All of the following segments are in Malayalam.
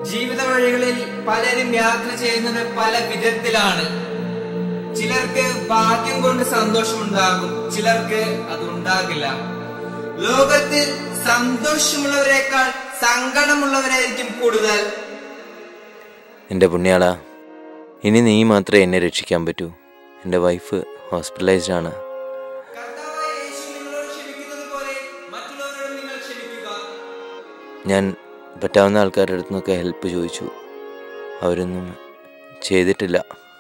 ജീവിത വഴികളിൽ പലരും യാത്ര ചെയ്യുന്നത് പല വിധത്തിലാണ് ചിലർക്ക് ഭാഗ്യം കൊണ്ട് സന്തോഷമുണ്ടാകും ചിലർക്ക് അത് ഉണ്ടാകില്ല ലോകത്തിൽ സന്തോഷമുള്ളവരെക്കാൾ സങ്കടമുള്ളവരായിരിക്കും കൂടുതൽ എൻ്റെ പുണ്യാള ഇനി നീ മാത്രമേ എന്നെ രക്ഷിക്കാൻ പറ്റൂ എൻ്റെ വൈഫ് ഹോസ്പിറ്റലൈസ്ഡ് ആണ് കർത്താവായ യേശു നിങ്ങളോട് ക്ഷമിക്കുന്നത് പോലെ മറ്റുള്ളവരോട് നിങ്ങൾ ക്ഷമിക്കുക ഞാൻ പറ്റാവുന്ന ആൾക്കാരുടെ അടുത്ത് നിന്നൊക്കെ ഹെൽപ്പ് ചോദിച്ചു അവരൊന്നും ചെയ്തിട്ടില്ല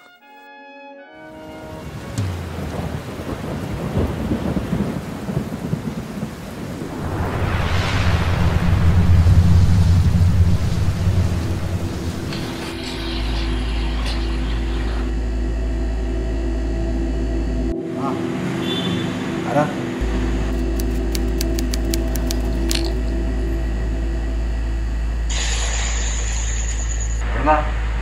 ആരാ എവിടുന്നാ?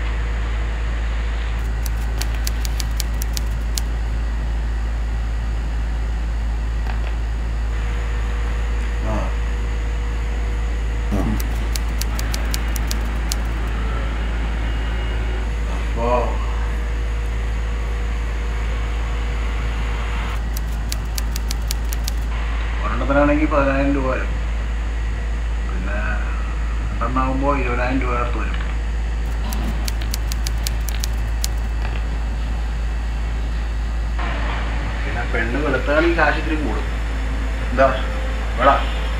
ആ. ഉം. അപ്പോ ഒരെണ്ണത്തിനാണെങ്കിൽ പതിനായിരം രൂപ വരും പിന്നെ രണ്ടെണ്ണാകുമ്പോൾ ഇരുപതിനായിരം രൂപ അടുത്ത് വരും പിന്നെ പെണ്ണ് വെളുത്താണെങ്കിൽ കാശ് ഇത്തിരി കൂടും എന്താ വേടാ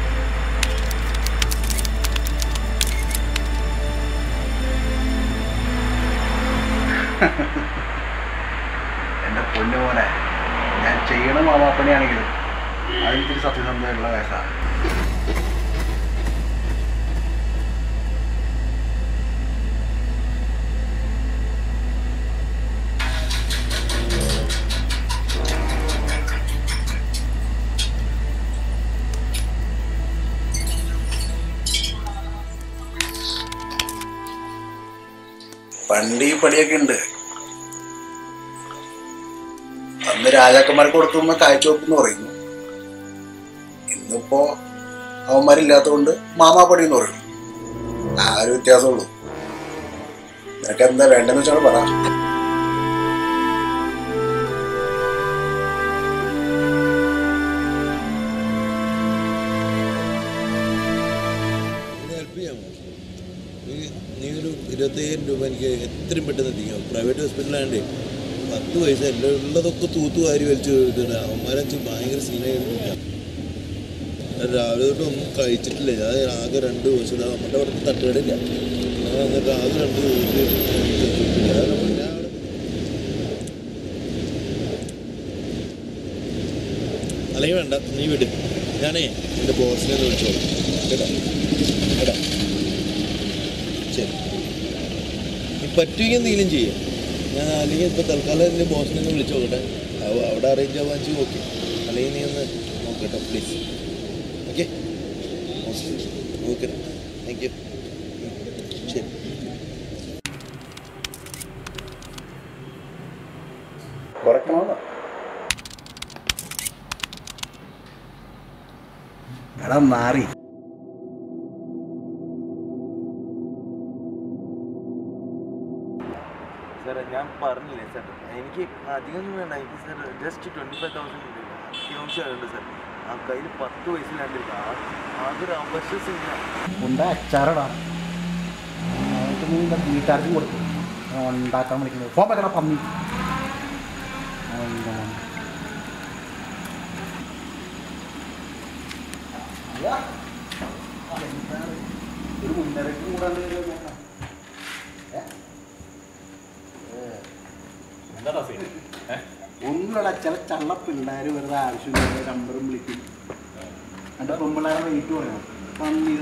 എൻ്റെ പൊന്നു പോലെ ഞാൻ ചെയ്യണ മാമാപ്പണിയാണെങ്കിലും അതിൽ സത്യസന്ധതയുള്ള വയസ്സാണ് പണ്ട് ഈ പണിയൊക്കെ ഉണ്ട് അന്ന് രാജാക്കന്മാർക്ക് കൊടുക്കുന്ന കാഴ്ചവെപ്പെന്ന് പറയുന്നു ഇന്നിപ്പോ അവന്മാരില്ലാത്തതുകൊണ്ട് മാമാപ്പടി എന്ന് പറയും ആ ഒരു വ്യത്യാസമുള്ളൂ നിനക്ക് എന്താ വേണ്ടെന്ന് വെച്ചാൽ പറ ഒന്ന് ഹെൽപ്പ് ചെയ്യാമോ നീ നീ ഒരു ഇരുപത്തയ്യായിരം രൂപ എനിക്ക് എത്രയും പെട്ടെന്ന് എത്തിക്കാം പ്രൈവറ്റ് ഹോസ്പിറ്റലാണ്ട് പത്ത് പൈസ എല്ലാം ഉള്ളതൊക്കെ തൂത്തു വാരി വലിച്ചു ഇട്ടിട്ട് അവന്മാരച്ച് ഭയങ്കര സീനായിട്ട് രാവിലെ തൊട്ട് ഒന്നും കഴിച്ചിട്ടില്ല ഞാൻ ആകെ രണ്ട് ദിവസം ഇതാ നമ്മുടെ അവിടുത്തെ തട്ടുകടില്ല ഞാൻ എന്നിട്ട് ആകെ രണ്ട് ദിവസം ഞാൻ അവിടെ അല്ലെങ്കിൽ വേണ്ട നീ വിട് ഞാനേ എൻ്റെ ബോസിനെ ഒന്ന് വിളിച്ചോളൂ കേട്ടോ കേട്ടോ ശരി നീ പറ്റുമെങ്കിൽ എന്തെങ്കിലും ചെയ്യാം ഞാൻ അല്ലെങ്കിൽ ഇപ്പോൾ തൽക്കാലം എൻ്റെ ബോസിനെ ഒന്ന് വിളിച്ചു നോക്കട്ടെ അവ- അവിടെ അറേഞ്ച് ആവാൻ വെച്ച് ഓക്കെ അല്ലെങ്കിൽ നീ ഒന്ന് നോക്കട്ടെ please okay okay thank you ശരി കുറയ്ക്കണമെന്നോ എടാ മാറി സാറേ ഞാൻ പറഞ്ഞില്ലേ സാർ എനിക്ക് അധികമൊന്നും വേണ്ട എനിക്ക് sir just twenty five thousand അത്യാവശ്യമുണ്ട് സാർ ആ കയ്യിൽ പത്ത് വയസ്സിലാണ്ടിരിക്കും ആകെ ഒരു അവശ്യസില്ല ഉണ്ട അച്ചാറടാ എന്നിട്ട് നീ എന്താ വീട്ടുകാർക്കും കൊടുക്കും അവൻ ഉണ്ടാക്കാൻ വിളിക്കുന്നത് ഫോൺ വെക്കണ പന്നി അവൻ്റെ മോനെ. അയ്യാ. അതെന്താണ്? ഒരു മുന്നറിയിപ്പ് കൂടാണ്ട് വരുമോ നോക്കാം. ഏ? ഒന്നുമില്ല ചില ചള്ള പിള്ളേർ വെറുതെ ആവശ്യമില്ലാതെ നമ്പറും വിളിക്കും എൻ്റെ പെമ്പിള്ളേരെ വെയിറ്റ് പറയണം പന്നി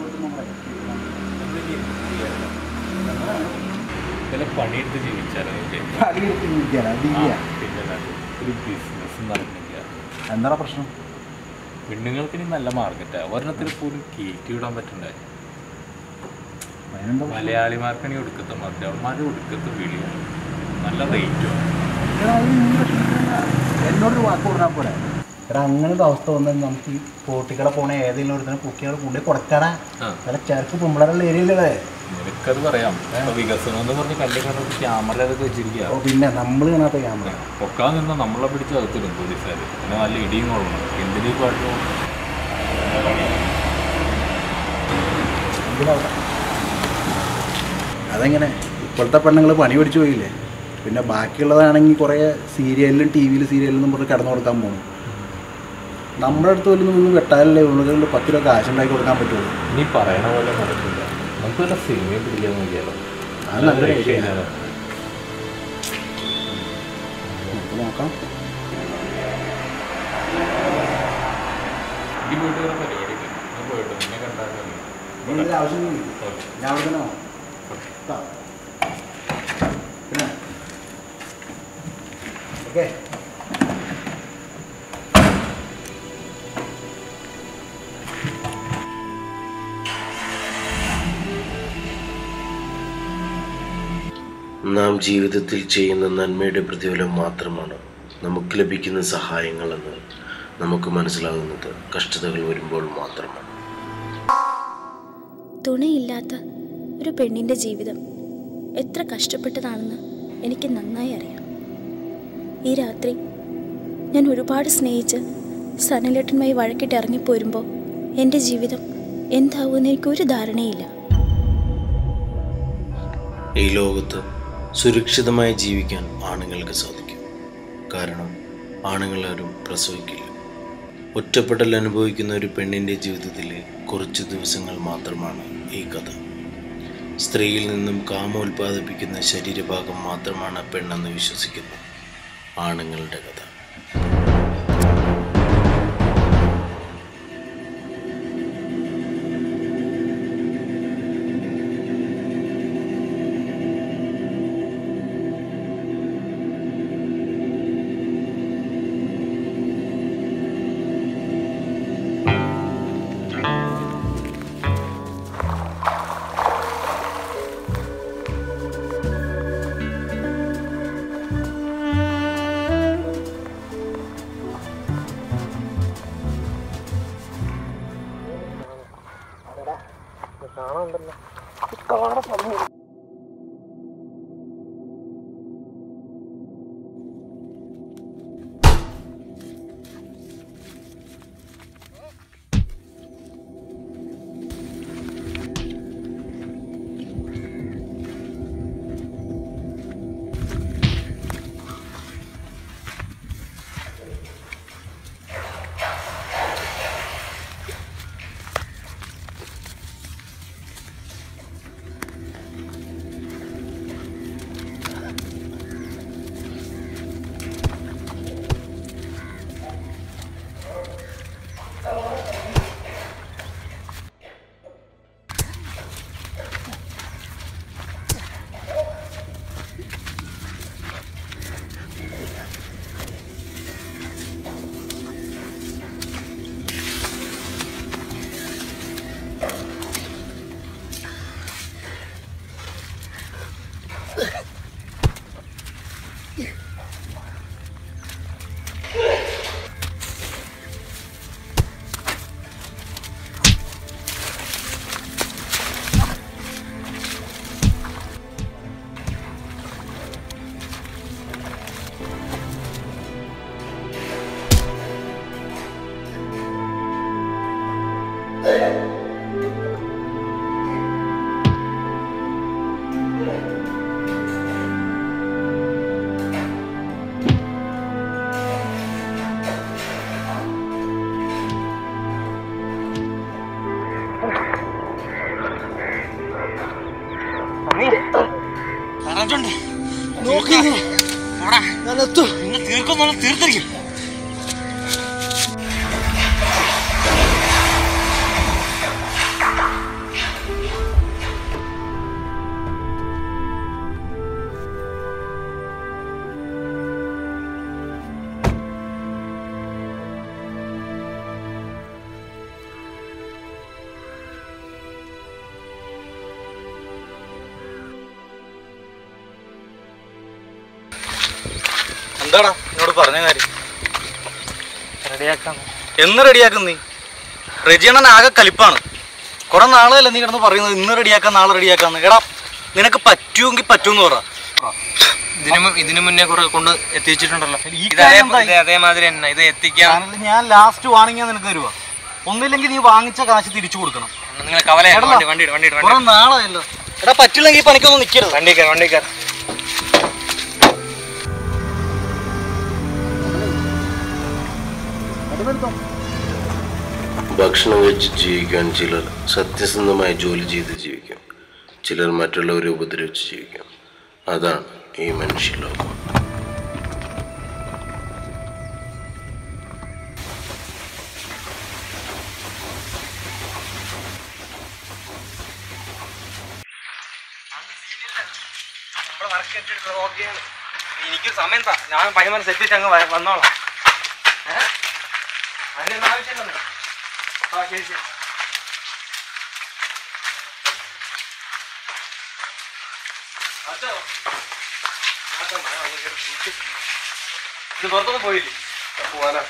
ചില പണിയെടുത്ത് ജീവിച്ചാലോ പണിയെടുത്ത് വിദ്യയാണ് ദിവ്യ പിന്നെ ഒരു ബിസിനസ് നടന്നില്ല എന്താ പ്രശ്നം പെണ്ണുങ്ങൾക്ക് ഇനി നല്ല മാർക്കറ്റാ ഒരെണ്ണത്തിൽ പോലും കയറ്റി വിടാൻ പറ്റണ്ടേ അതിനെന്താ പ്രശ്നം? മലയാളിമാർക്കാണെങ്കിൽ ഒടുക്കത്തെ മധ്യവന്മാരുടെ ഒടുക്കത്തെ വിളിയാണ് നല്ല റേറ്റും എടാ, അത് നീ വിഷമിക്കണ്ട. എന്നോടൊരു വാക്ക് പറഞ്ഞാൽ പോലെ എടാ അങ്ങനെ ഒരു അവസ്ഥ വന്നാൽ നമുക്ക് ഈ പോട്ടിക്കട പോണ ഏതെങ്കിലും ഒരുത്തനെ പൊക്കിയാൽ കൊണ്ടുപോയി കൊടുക്കടാ ആ. ചില ചെറുക്ക് പെമ്പിളറുള്ള ഏരിയയിലല്ലേ നിനക്കത് പറയാം ഇപ്പൊ വികസനം എന്ന് പറഞ്ഞ് കല്ല് കണ്ടത് ക്യാമറ അതൊക്കെ വെച്ചിരിക്കുക ഓ പിന്നെ നമ്മൾ കാണാത്ത ക്യാമറ പൊക്കാൻ നിന്ന് നമ്മളെ പിടിച്ച് അകത്തിടും പോലീസുകാർ പിന്നെ നല്ല ഇടിയും കൊള്ളണം എന്തിനീ പാട്ട് അതെങ്ങനെ ഇപ്പോഴത്തെ പെണ്ണുങ്ങൾ പണി പിടിച്ചു പോയില്ലേ പിന്നെ ബാക്കിയുള്ളതാണെങ്കിൽ കുറേ സീരിയലിലും ടി വിയിലും സീരിയലിലും പറഞ്ഞ് കിടന്നു കൊടുക്കാൻ പോകും നമ്മുടെ അടുത്ത് പോലും നിന്ന് വെട്ടാലല്ലേ ഉള്ളുകളിൽ പത്ത് രൂപ കാശ് ഉണ്ടാക്കി കൊടുക്കാൻ പറ്റുള്ളൂ നീ പറയണ പോലെ നടക്കില്ല നമുക്ക് വല്ല സിനിമയും പിടിക്കാൻ നോക്കിയാലോ അത് നല്ല രക്ഷ idea. ഇല്ലാതെ. നമുക്ക് നോക്കാം ഈ പോയിട്ട് വേറെ പരിപാടിയില്ല ഞാൻ പോയിട്ട് നിന്നെ കണ്ടാൽ മതി. ഇതിൽ ആവശ്യമൊന്നുമില്ല ഞാൻ അവിടെ തന്നെ വാ. ട്ടാ. പിന്നെ ഓക്കെ നാം ജീവിതത്തിൽ ചെയ്യുന്ന നന്മയുടെ പ്രതിഫലം മാത്രമാണ് നമുക്ക് ലഭിക്കുന്ന സഹായങ്ങളെന്ന് നമുക്ക് മനസ്സിലാകുന്നത് കഷ്ടതകൾ വരുമ്പോൾ മാത്രമാണ് തുണയില്ലാത്ത ഒരു പെണ്ണിൻ്റെ ജീവിതം എത്ര കഷ്ടപ്പെട്ടതാണെന്ന് എനിക്ക് നന്നായി അറിയാം ഈ രാത്രി ഞാൻ ഒരുപാട് സ്നേഹിച്ച് സനലേട്ടനുമായി വഴക്കിട്ട് ഇറങ്ങിപ്പോരുമ്പോൾ എൻ്റെ ജീവിതം എന്താവുമെന്ന് എനിക്കൊരു ധാരണയില്ല ഈ ലോകത്ത് സുരക്ഷിതമായി ജീവിക്കാൻ ആണുങ്ങൾക്ക് സാധിക്കും കാരണം ആണുങ്ങളാരും പ്രസവിക്കില്ല ഒറ്റപ്പെടൽ അനുഭവിക്കുന്ന ഒരു പെണ്ണിൻ്റെ ജീവിതത്തിലെ കുറച്ച് ദിവസങ്ങൾ മാത്രമാണ് ഈ കഥ സ്ത്രീയിൽ നിന്നും കാമോൽപാദിപ്പിക്കുന്ന ശരീരഭാഗം മാത്രമാണ് പെണ്ണെന്ന് വിശ്വസിക്കുന്ന ആണുങ്ങളുടെ കഥ എന്താടാ എന്നോട് പറഞ്ഞ കാര്യം റെഡിയാക്കാം എന്ന് റെഡിയാക്കും നീ റെജിയണ്ണൻ ആകെ കലിപ്പാണ് കുറെ നാളെയല്ലേ നീ കിടന്ന് പറയുന്നത് ഇന്ന് റെഡിയാക്കാം നാളെ റെഡിയാക്കാന്ന് എടാ നിനക്ക് പറ്റുമെങ്കിൽ പറ്റുമെന്ന് പറ ഇതിനു ഇതിനു മുന്നേ കുറെ കൊണ്ട് എത്തിച്ചിട്ടുണ്ടല്ലോ ഈ ഇത് കാര്യം അതേ- എന്തായി? ഇത് അതേമാതിരി തന്നെ ഇത് എത്തിക്കാം ചാനലിൽ ഞാൻ ലാസ്റ്റ് വാണിങ്ങാ നിനക്ക് തരുക ഒന്നില്ലെങ്കിൽ നീ വാങ്ങിച്ച കാശ് തിരിച്ചു കൊടുക്കണം നിങ്ങൾ കവല എടാ, വണ്ടി വണ്ടി ഇട്, വണ്ടി ഇട്, വണ്ടി കുറെ ഇട്. നാളായല്ലോ എടാ പറ്റില്ലെങ്കിൽ ഈ പണിക്കൊന്നും നിൽക്കരുത് വണ്ടി കയറി വണ്ടി കയറി ഭക്ഷണം കഴിച്ച് ജീവിക്കാൻ ചിലർ സത്യസന്ധമായി ജോലി ചെയ്ത് ജീവിക്കും ചിലർ മറ്റുള്ളവരെ ഉപദ്രവിച്ച് ജീവിക്കും അതാണ് ഈ മനുഷ്യലോകം നമ്മള് വർക്ക് എടുത്തിട്ട് ഓക്കെയാണ് എനിക്ക് സമയം താ ഞാൻ പയ്യന്മാരെ സെറ്റ് വെച്ച് അങ്ങ് വ- വന്നോളാം ഏഹ് അതിനൊന്നും ആവശ്യമില്ലെന്ന് ആ ശരി ശരി അച്ചോ അച്ചോ, മഴ വന്ന് കേറി കുളിച്ച്. ഇത് പുറത്തൊന്നും പോയില്ലേ പോവാനാ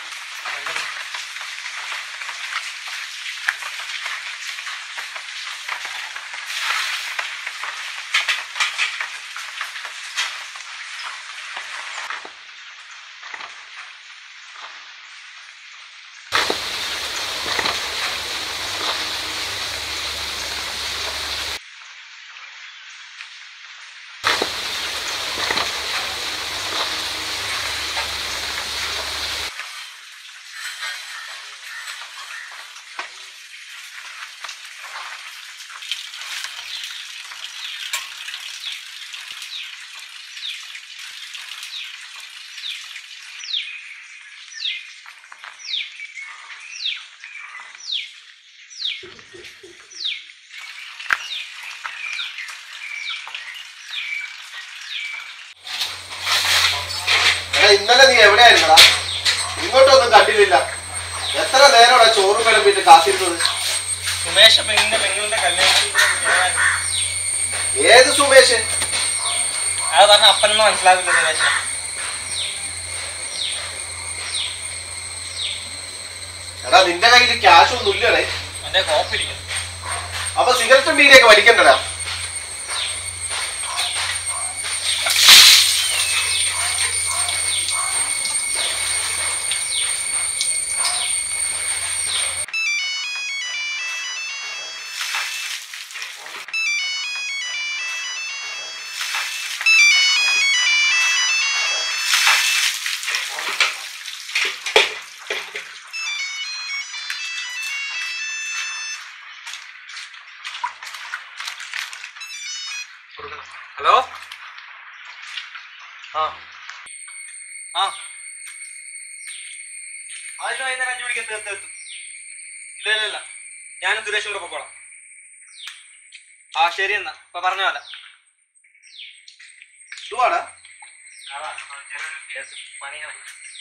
എടാ ഇന്നലെ നീ എവിടെയായിരുന്നടാ ഇങ്ങോട്ടൊന്നും കണ്ടിട്ടില്ല എത്ര നേരമാണ് ചോറ് കിളമ്പിട്ട് കാത്തിരുന്നത് സുമേഷ് പെണ്ണിന്റെ പെങ്ങളുടെ കല്യാണത്തിന് ഞാൻ- ഏത് സുമേഷ് അത് പറഞ്ഞ അപ്പനൊന്നും മനസ്സിലാവില്ല സുമേഷിനെ എടാ നിന്റെ കയ്യിൽ ക്യാഷ് ഒന്നും ഇല്ലടേ എന്റെ കോപ്പിരിക്കും അപ്പൊ സിഗരറ്റും ബീഡിയൊക്കെ വലിക്കണ്ടടാ ഹലോ ആ ആ അതിന് വൈകുന്നേരം അഞ്ചു മണിക്ക് എത്തും എത്തും എത്തും ഇല്ല ഇല്ല ഇല്ല ഞാനും സുരേഷും കൂടെ പൊക്കോളാം ആ ശരി എന്നാ ഇപ്പൊ പറഞ്ഞ പോലെ ഇതുവാടാ അതാ ആ ചെറിയൊരു കേസ് പണിയാണ്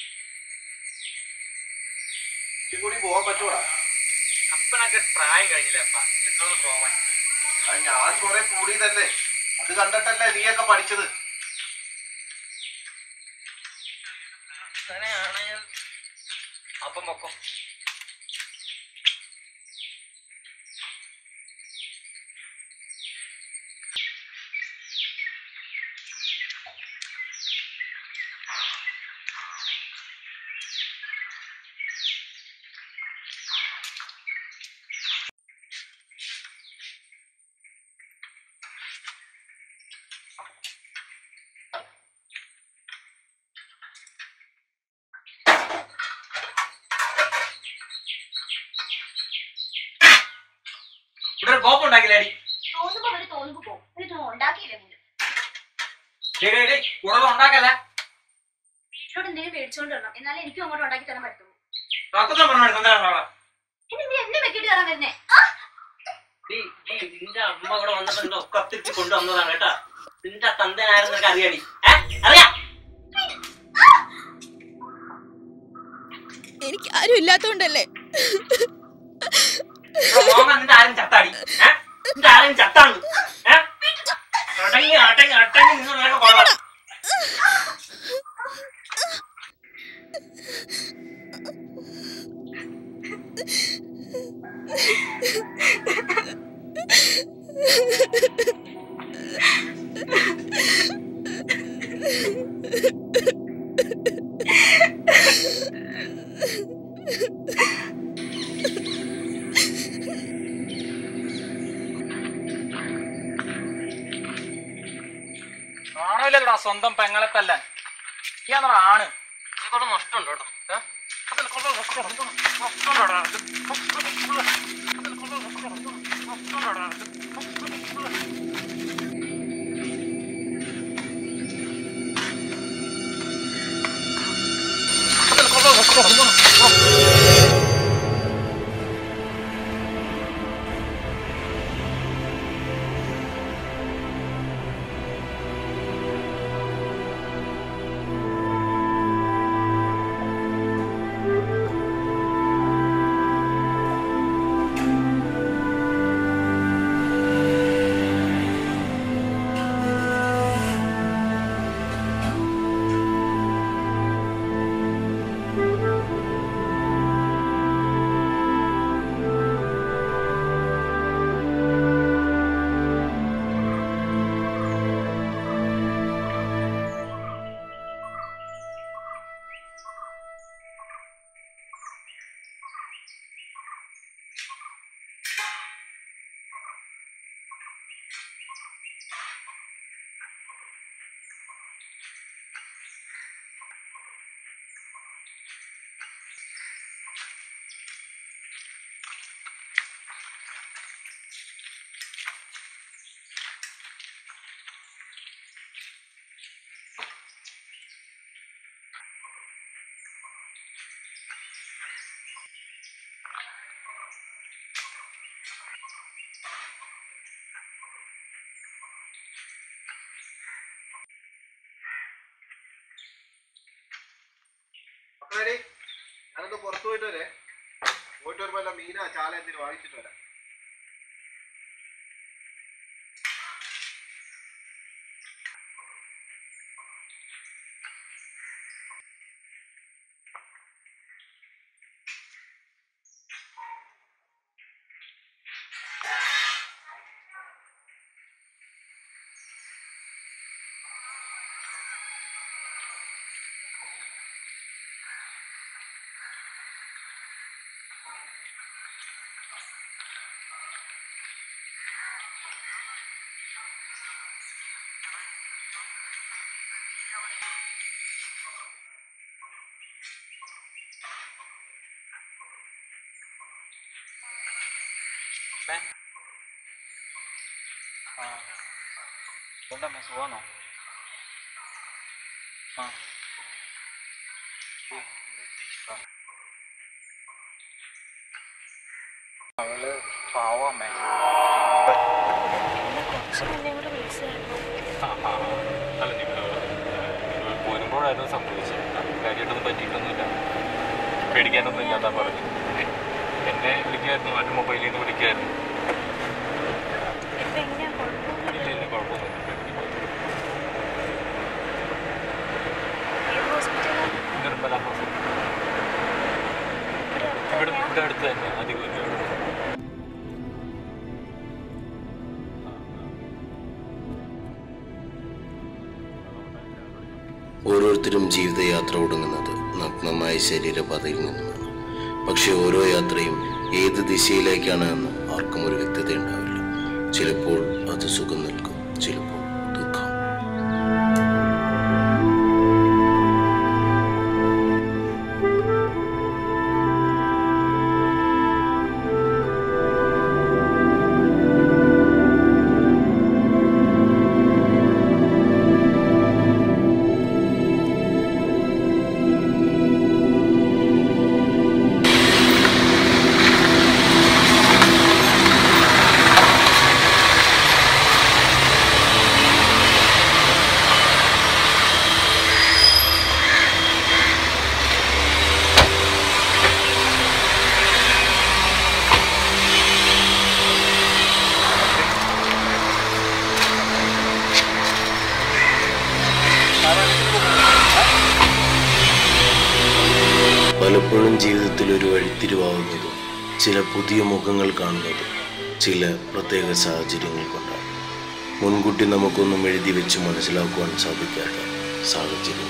ഈ കൂടി പോവാൻ പറ്റൂടാ അപ്പനൊക്കെ പ്രായം കഴിഞ്ഞില്ലേ അപ്പ എന്തോ പോവാൻ അത് ഞാൻ കുറെ കൂടിയതല്ലേ അത് കണ്ടിട്ടല്ലേ നീയൊക്കെ പഠിച്ചത് അങ്ങനെയാണെങ്കിൽ അപ്പം പൊക്കോ ഇവിടെ ഒരു കോപ്പം ഉണ്ടാക്കില്ലേടി തോന്നുമ്പോ അവര് തോന്നുമ്പോ പോകും എന്നിട്ട് ഉണ്ടാക്കിയില്ല പോലും കൂടുതൽ ഉണ്ടാക്കല്ലേ വീട്ടിലോട്ട് എന്തെങ്കിലും മേടിച്ചോണ്ട് വരണം എന്നാലേ എനിക്കും അങ്ങോട്ട് ഉണ്ടാക്കി തരാൻ പറ്റുള്ളൂ ഡോക്ടറെ പറഞ്ഞു എന്താ പിന്നെ നീ എന്നെ വെക്കിട്ട് കയറാൻ വരുന്നേ നിന്റെ അമ്മ ഇവിടെ വന്നപ്പോ എന്തോ കത്തിച്ച് കൊണ്ടുവന്നതാണ് കേട്ടാ നിന്റെ തന്തനായിരുന്നു നിനക്ക് അറിയാടി ഏ അറിയാ എനിക്ക് ആരും ഇല്ലാത്തോണ്ടല്ലേ മോങ്ങ നിന്റെ ആരും ചത്താടി ഏ നിന്റെ ആരും ചത്താണ് ഏ അടങ്ങി അടങ്ങി അടങ്ങി നിന്ന് നിനക്ക് കൊള്ളാം ആ കാണൂലല്ലോടാ സ്വന്തം പെങ്ങളെ തല്ലാൻ ഈ അത്ര ആണ് കുറേ നഷ്ടമുണ്ടോ കേട്ടോ ഏ? അതിന് കുറേ നഷ്ടമുണ്ടോ? നഷ്ടമുണ്ടോടാ ഇത്? അതിന് കുറേ നഷ്ടമുണ്ടോ? നഷ്ടമുണ്ടോടാ ഇത്? അതിന് കുറേ നഷ്ടമുണ്ടോ? മക്കളെടി ഞാനൊന്ന് പുറത്തു പോയിട്ട് വരെ പോയിട്ട് വരുമ്പോ എല്ലാം മീനാ ചാല എന്തിനും വാങ്ങിച്ചിട്ട് വരാം എന്താ സുഖമാണോ ആ അവള് പാവമ്മേ അല്ല നിങ്ങൾ പോരുമ്പോഴായിരുന്നു സംഭവിച്ചത് കാര്യമായിട്ടൊന്നും പറ്റിയിട്ടൊന്നുമില്ല പേടിക്കാനൊന്നും ഇല്ലാതാ പറഞ്ഞു എന്നെ വിളിക്കായിരുന്നു മറ്റു മൊബൈലിൽ നിന്ന് വിളിക്കായിരുന്നു ഇല്ല ഇല്ല കുഴപ്പമൊന്നുമില്ല നിർമ്മല ഹോസ്പിറ്റൽ ഇവിടെ ഇവിടെ അടുത്ത് തന്നെ അധികം ഇല്ല. ഓരോരുത്തരും ജീവിതയാത്ര ഒടുങ്ങുന്നത് നഗ്നമായ ശരീരപാതയിൽ നിന്നുമാണ് പക്ഷെ ഓരോ യാത്രയും ഏത് ദിശയിലേക്കാണ് എന്ന് ആർക്കും ഒരു വ്യക്തത ഉണ്ടാവില്ല ചിലപ്പോൾ അത് സുഖം നൽകും ചിലപ്പോൾ ദുഃഖം പലപ്പോഴും ജീവിതത്തിൽ ഒരു വഴിത്തിരിവാകുന്നതും ചില പുതിയ മുഖങ്ങൾ കാണുന്നതും ചില പ്രത്യേക സാഹചര്യങ്ങൾ കൊണ്ടാണ് മുൻകൂട്ടി നമുക്കൊന്നും എഴുതി വെച്ച് മനസ്സിലാക്കുവാൻ സാധിക്കാത്ത സാഹചര്യം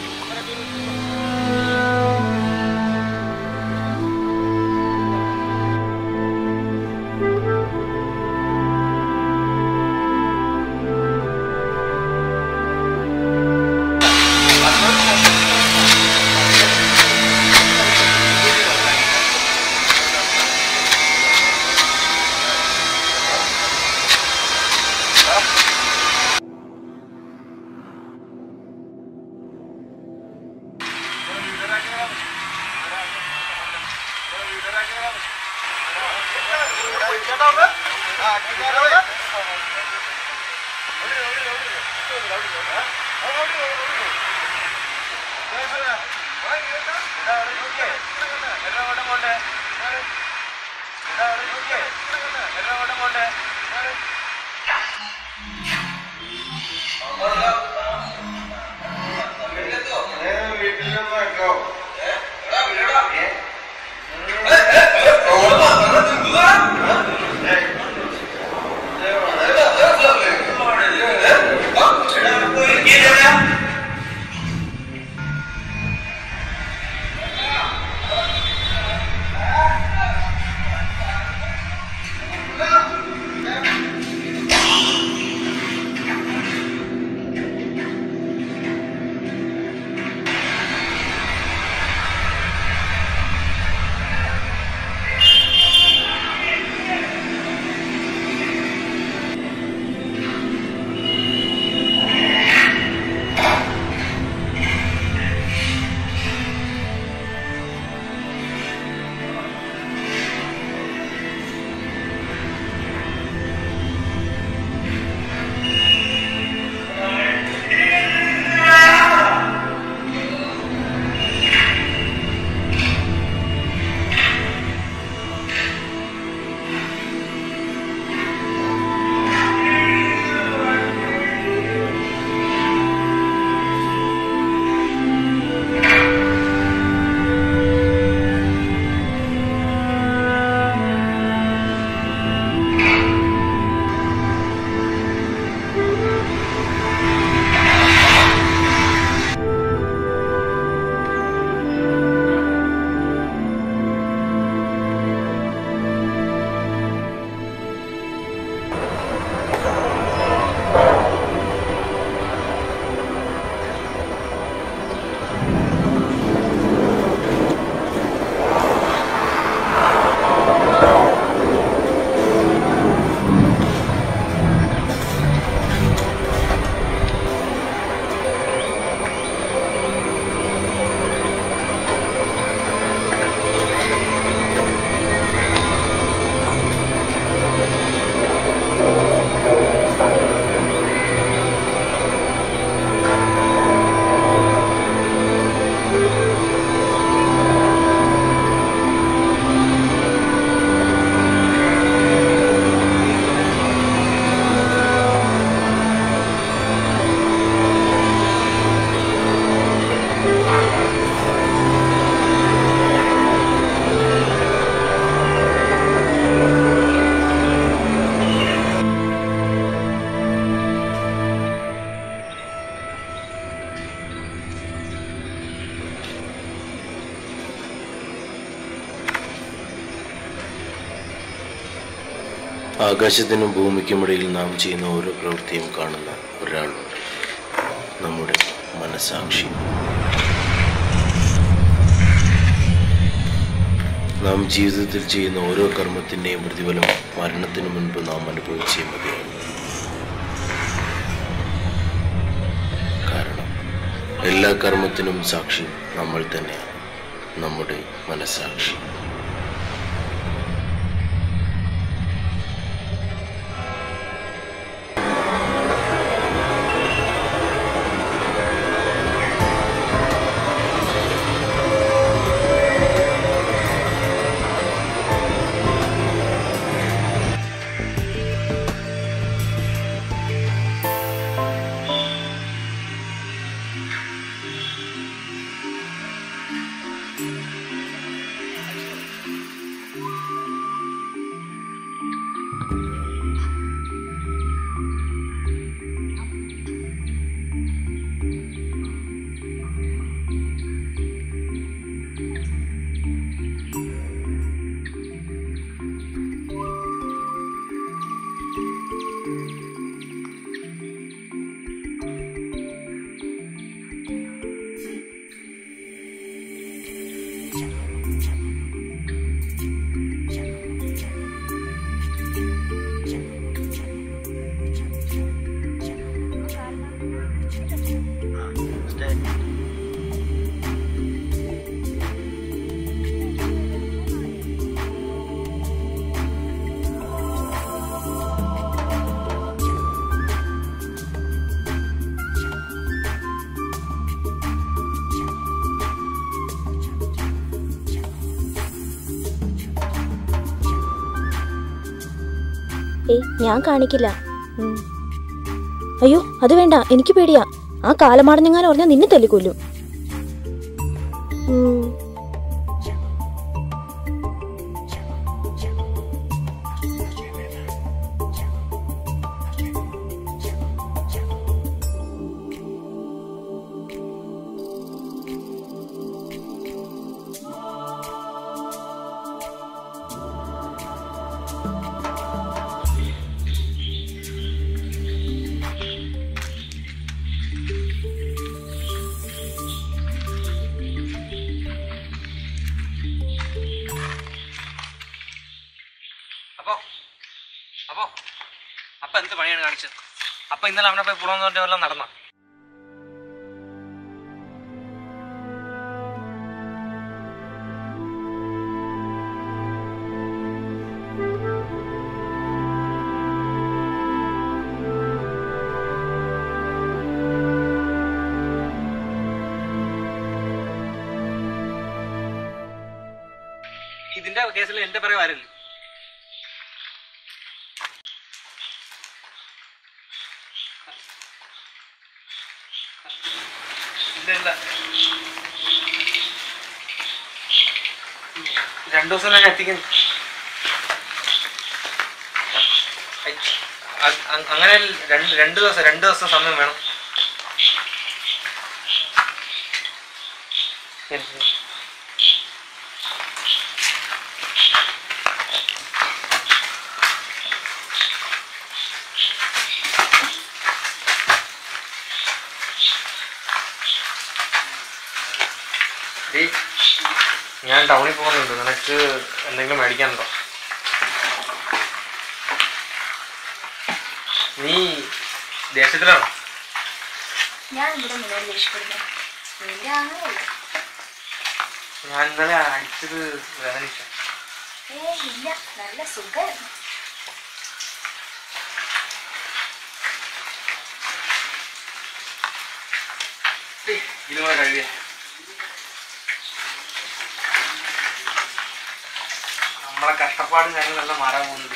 ആകാശത്തിനും ഭൂമിക്കുമിടയിൽ നാം ചെയ്യുന്ന ഓരോ പ്രവൃത്തിയും കാണുന്ന ഒരാളുണ്ട് നമ്മുടെ മനസാക്ഷി നാം ജീവിതത്തിൽ ചെയ്യുന്ന ഓരോ കർമ്മത്തിൻ്റെയും പ്രതിഫലം മരണത്തിന് മുൻപ് നാം അനുഭവിച്ചേ മതിയാകും കാരണം എല്ലാ കർമ്മത്തിനും സാക്ഷി നമ്മൾ തന്നെയാണ് നമ്മുടെ മനസാക്ഷി ഏയ് ഞാൻ കാണിക്കില്ല ഉം. അയ്യോ അത് വേണ്ട എനിക്ക് പേടിയാ ആ കാലമാടഞ്ഞെങ്ങാനും പറഞ്ഞാൽ നിന്നെ തല്ലിക്കൊല്ലും ഉം. അപ്പോ അപ്പോ അപ്പൊ എന്ത് പണിയാണ് കാണിച്ചത് അപ്പൊ ഇന്നലെ അവനെ പോയി പുറമെന്ന് പറഞ്ഞ വല്ലതും നടന്ന ഇതിന്റെ കേസിൽ എന്റെ പിറകെ വരല്ലേ ഇല്ല ഇല്ല രണ്ടു ദിവസം ഞാൻ എത്തിക്കുന്നു ഐ, അ- അ- അങ്ങനെ രണ്ട് രണ്ട് ദിവസം രണ്ട് ദിവസം സമയം വേണം ശരി, ശരി. ഡേയ്, ഞാൻ ടൗണിൽ പോകുന്നുണ്ട് നിനക്ക് എന്തെങ്കിലും മേടിക്കാനുണ്ടോ നീ ദേഷ്യത്തിലാണോ ഞാൻ ഇവിടെ നിന്നോട് ദേഷ്യപ്പെടുന്നു നിന്റെ ആണല്ലോ ഞാൻ ഇന്നലെ അടിച്ചത് വേദനിച്ച ഏ ഇല്ല നല്ല സുഖമായിരുന്നു ഇതുപോലെ കഴിയ നമ്മളെ കഷ്ടപ്പാടും കാര്യങ്ങളെല്ലാം മാറാൻ പോകുന്നത്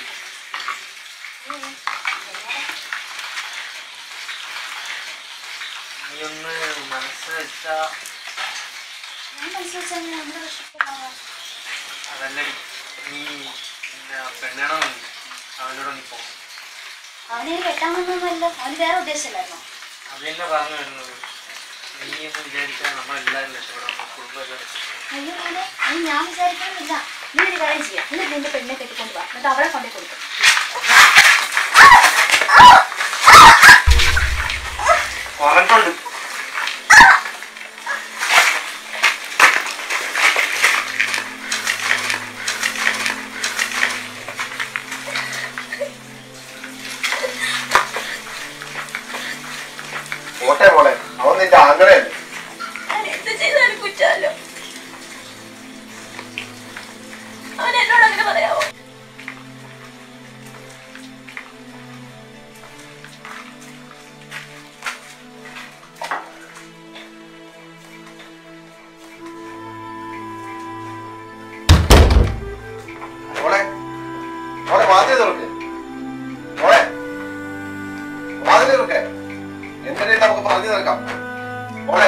നീ ഒന്ന് മനസ്സ് വെച്ചാ ഞാൻ മനസ്സിലാച്ചാൽ നമ്മുടെ കഷ്ടപ്പെടാം അതല്ല നീ പിന്നെ പെണ്ണണമെന്നില്ല അവനോട് നീ പോകും അവനെ കെട്ടാൻ വന്നൊന്നുമല്ല അവന് വേറെ ഉദ്ദേശമില്ലായിരുന്നോ അത് തന്നെ പറഞ്ഞു വരുന്നത് നീ എന്ന് വിചാരിച്ചാൽ നമ്മളെല്ലാവരും രക്ഷപ്പെടാം കുടുംബമൊക്കെ രക്ഷപ്പെടും അയ്യോ മോനെ അത് ഞാൻ വിചാരിക്കണമെന്നില്ല നീ ഒരു കാര്യം ചെയ്യാം എന്നിട്ട് നിന്റെ പെണ്ണെ കെട്ടിക്കൊണ്ട് വാ എന്നിട്ട് അവളെ കൊണ്ടേ കൊടുക്കും പറഞ്ഞിട്ടുണ്ട് പോട്ടെ മോളെ അവൻ നിന്റെ ആങ്ങളയല്ലേ ഞാൻ എന്ത് ചെയ്താലും കുറ്റാലോ അവൻ എന്നോട് അങ്ങനെ പറയാവോ മോളെ മോളെ വാതിൽ തുറക്ക് മോളെ വാതിൽ തുറക്ക് എന്തിനാ നമുക്ക് പറഞ്ഞു തീർക്കാം മോളെ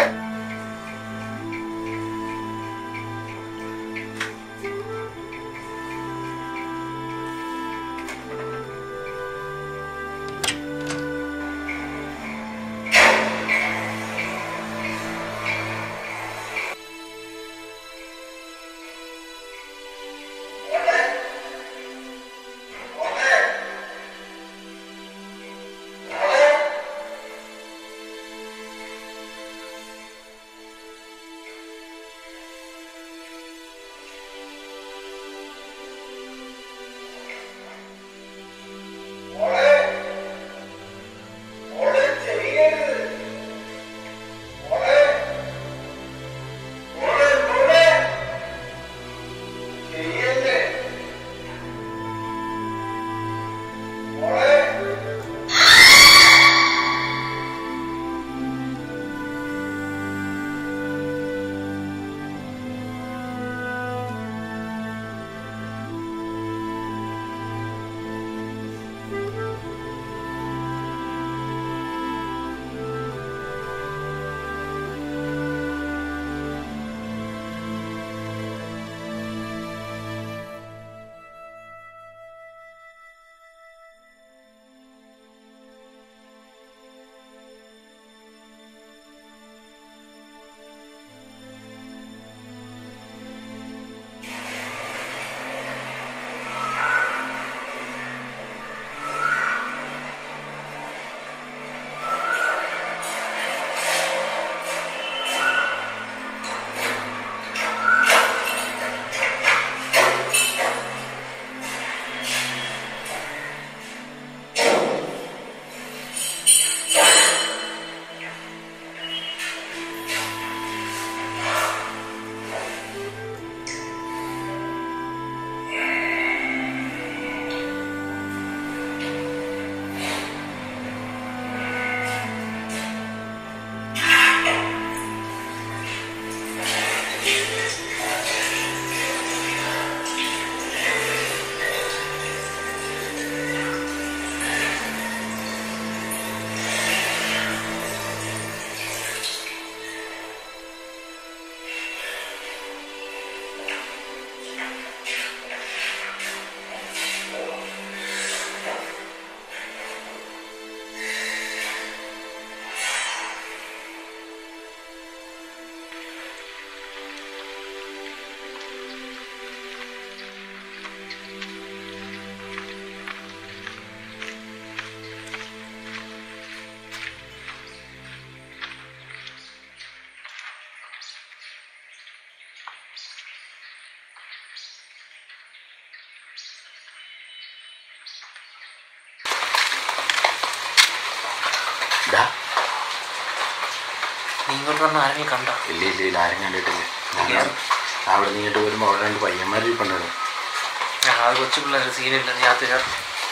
ഇങ്ങോട്ട് വന്ന ആരെങ്കിലും കണ്ടോ ഇല്ല ഇല്ല ഇല്ല ആരും കണ്ടിട്ടില്ല ഞാൻ അവിടെ നിന്ന് ഇങ്ങോട്ട് വരുമ്പോൾ അവിടെ രണ്ട് പയ്യന്മാർ ഇരിപ്പുണ്ടായിരുന്നു ആ അത് കൊച്ചു പിള്ളേർ സീനില്ല നീ അത് കയറി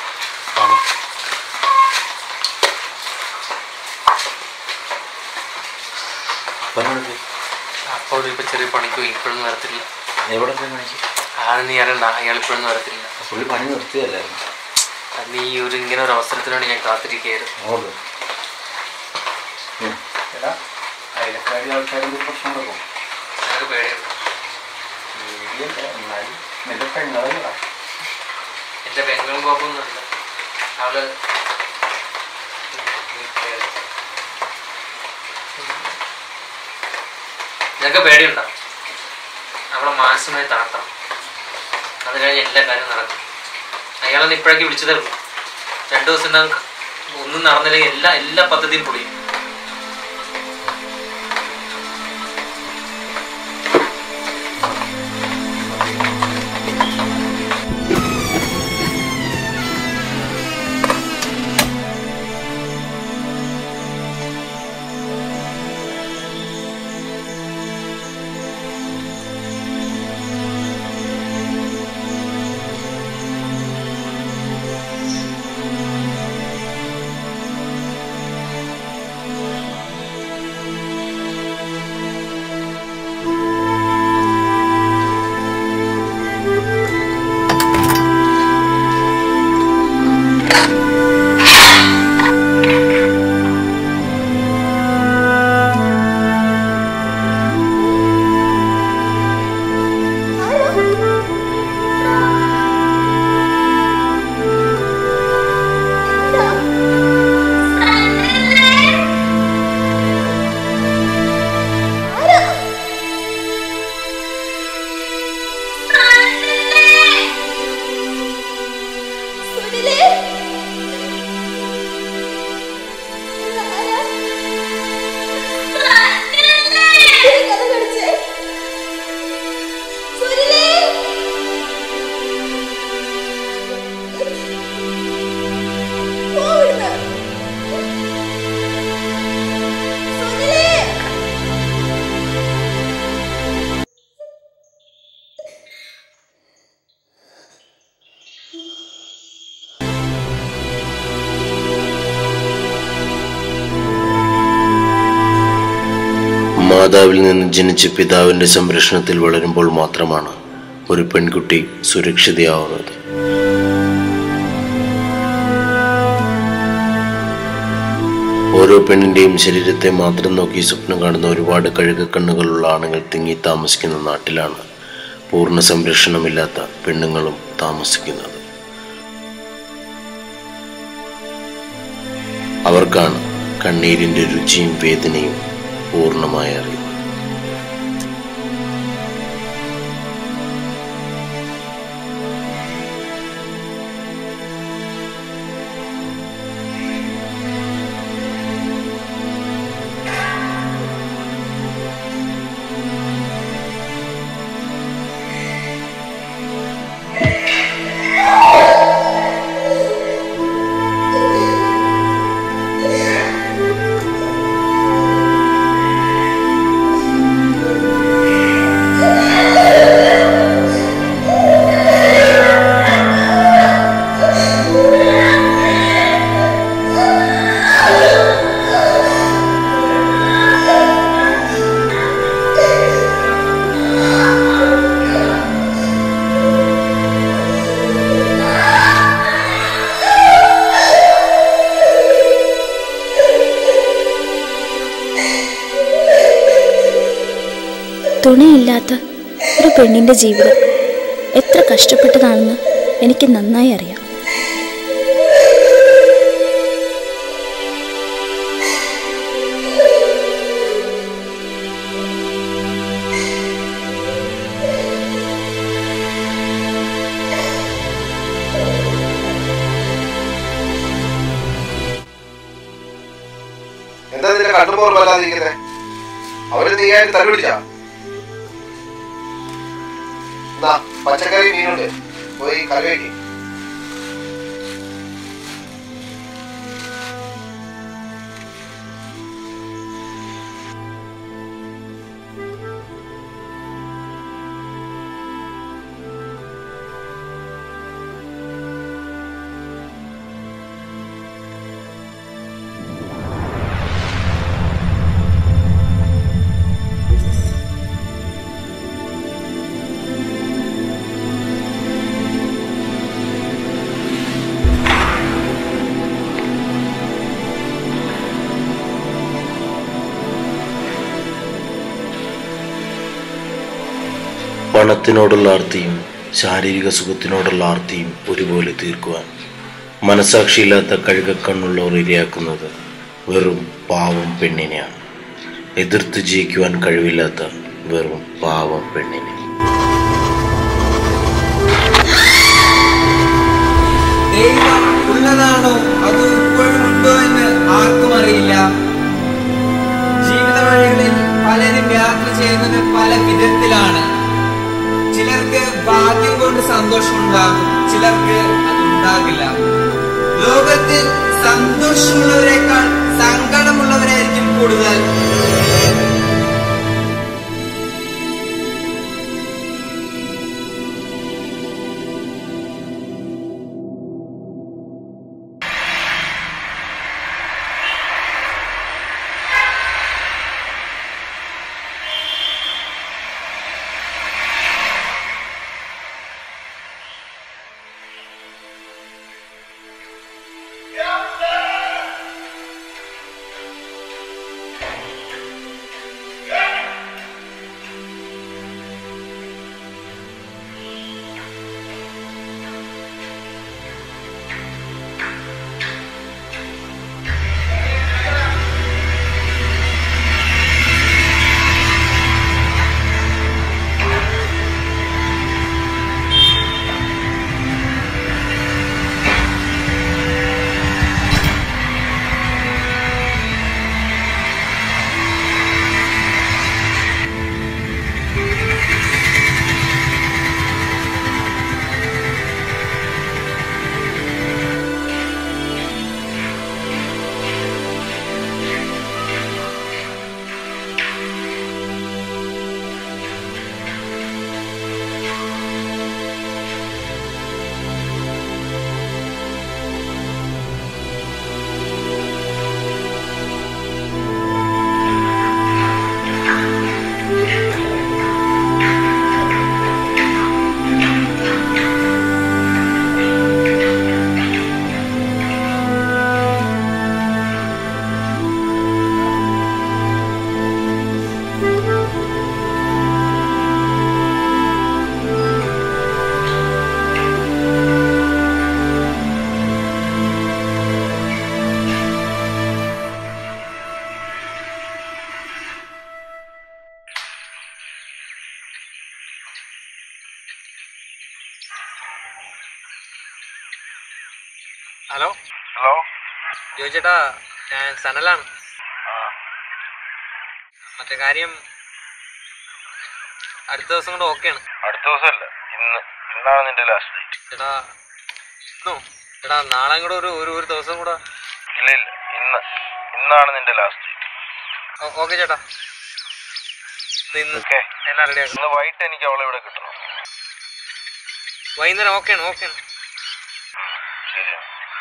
അപ്പോൾ ഇപ്പൊ ചെറിയ പണിക്ക് പോയി ഇപ്പോഴൊന്നും വരത്തില്ല എവിടെ പോയി പണിക്ക് ആള് നീ അറിയണ്ട അയാൾ ഇപ്പോഴൊന്നും വരത്തില്ല പുള്ളി പണി നിർത്തിയല്ലായിരുന്നു അത് നീ ഒരു ഇങ്ങനെ ഒരു അവസരത്തിന് വേണ്ടി ഞാൻ കാത്തിരിക്കുകയായിരുന്നു അങ്ങോട്ട് എടാ അയലക്കാരി ആൾക്കാരുടെ പ്രശ്നം നടക്കും നിനക്ക് പേടിയുണ്ട് പേടിയല്ല എന്നാലും നിന്റെ പെങ്ങളല്ല എൻ്റെ പെങ്ങളും കുഴപ്പമൊന്നുമില്ല അവള് നിനക്ക് പേടിയുണ്ടോ അവളെ മാനസികമായി തളർത്തണം അത് കഴിഞ്ഞ് എല്ലാ കാര്യവും നടക്കും അയാളെ ഇപ്പോഴേക്ക് വിളിച്ചതേ ഉള്ളൂ രണ്ടു ദിവസം ഞങ്ങൾക്ക് ഒന്നും നടന്നില്ലെങ്കിൽ എല്ലാ എല്ലാ പദ്ധതിയും പൊളിയും മാതാവിൽ നിന്ന് ജനിച്ച പിതാവിന്റെ സംരക്ഷണത്തിൽ വളരുമ്പോൾ മാത്രമാണ് ഒരു പെൺകുട്ടി സുരക്ഷിതയാവുന്നത് ഓരോ പെണ്ണിന്റെയും ശരീരത്തെ മാത്രം നോക്കി സ്വപ്നം കാണുന്ന ഒരുപാട് കഴുകക്കണ്ണുകളുള്ള ആണുങ്ങൾ തിങ്ങി താമസിക്കുന്ന നാട്ടിലാണ് പൂർണ്ണ സംരക്ഷണമില്ലാത്ത പെണ്ണുങ്ങളും താമസിക്കുന്നത് അവർക്കാണ് കണ്ണീരിന്റെ രുചിയും വേദനയും പൂർണ്ണമായി അറിയുന്നത് തുണയില്ലാത്ത ഒരു പെണ്ണിന്റെ ജീവിതം എത്ര കഷ്ടപ്പെട്ടതാണെന്ന് എനിക്ക് നന്നായി അറിയാം എന്താ നിന്റെ കണ്ണുപോർ വല്ലാതിരിക്കുന്നത് അവര് നീയായിട്ട് തല്ലു പിടിച്ചാ എന്നാ പച്ചക്കറി മീനുണ്ട് പോയി കറി വയ്ക്കും പണത്തിനോടുള്ള ആർത്തിയും ശാരീരിക സുഖത്തിനോടുള്ള ആർത്തിയും ഒരുപോലെ തീർക്കുവാൻ മനസാക്ഷിയില്ലാത്ത കഴുകക്കണ്ണുള്ളവർ ഇരയാക്കുന്നത് വെറും പാവം പെണ്ണിനെയാണ് എതിർത്ത് ജയിക്കുവാൻ കഴിവില്ലാത്ത വെറും പാവം പെണ്ണിനെ ദൈവം ഉള്ളതാണോ അത് ഇപ്പോഴും ഉണ്ടോ എന്ന് ആർക്കും അറിയില്ല ജീവിത വഴികളിൽ പലരും യാത്ര ചെയ്യുന്നത് പല വിധത്തിലാണ് ചിലർക്ക് ഭാഗ്യം കൊണ്ട് സന്തോഷമുണ്ടാകും ചിലർക്ക് അതുണ്ടാകില്ല ലോകത്തിൽ സന്തോഷമുള്ളവരെക്കാൾ സങ്കടമുള്ളവരായിരിക്കും കൂടുതൽ ഹലോ ഹലോ ജോയിച്ചേട്ടാ ഞാൻ സനലാണ് മറ്റേ കാര്യം അടുത്ത ദിവസം കൊണ്ട് ഓക്കെയാണ് അടുത്ത ദിവസമല്ല ഇന്ന് ഇന്നാണ് നിന്റെ ലാസ്റ്റ് ഡേറ്റ് ചേട്ടാ ഇന്നോ ചേട്ടാ നാളെ കൂടെ ഒരു ഒരു ഒരു ദിവസം കൂടെ ഇല്ല ഇല്ല ഇന്ന് ഇന്നാണ് നിന്റെ ലാസ്റ്റ് ഡേറ്റ് ഓക്കെ ചേട്ടാ ഇത് ഇന്ന് ഓക്കെ എല്ലാം റെഡി ആക്കും ഇന്ന് വൈകിട്ട് എനിക്ക് അവളെ ഇവിടെ കിട്ടണം വൈകുന്നേരം ഓക്കെയാണ് ഓക്കെയാണ് ശരിയാണ്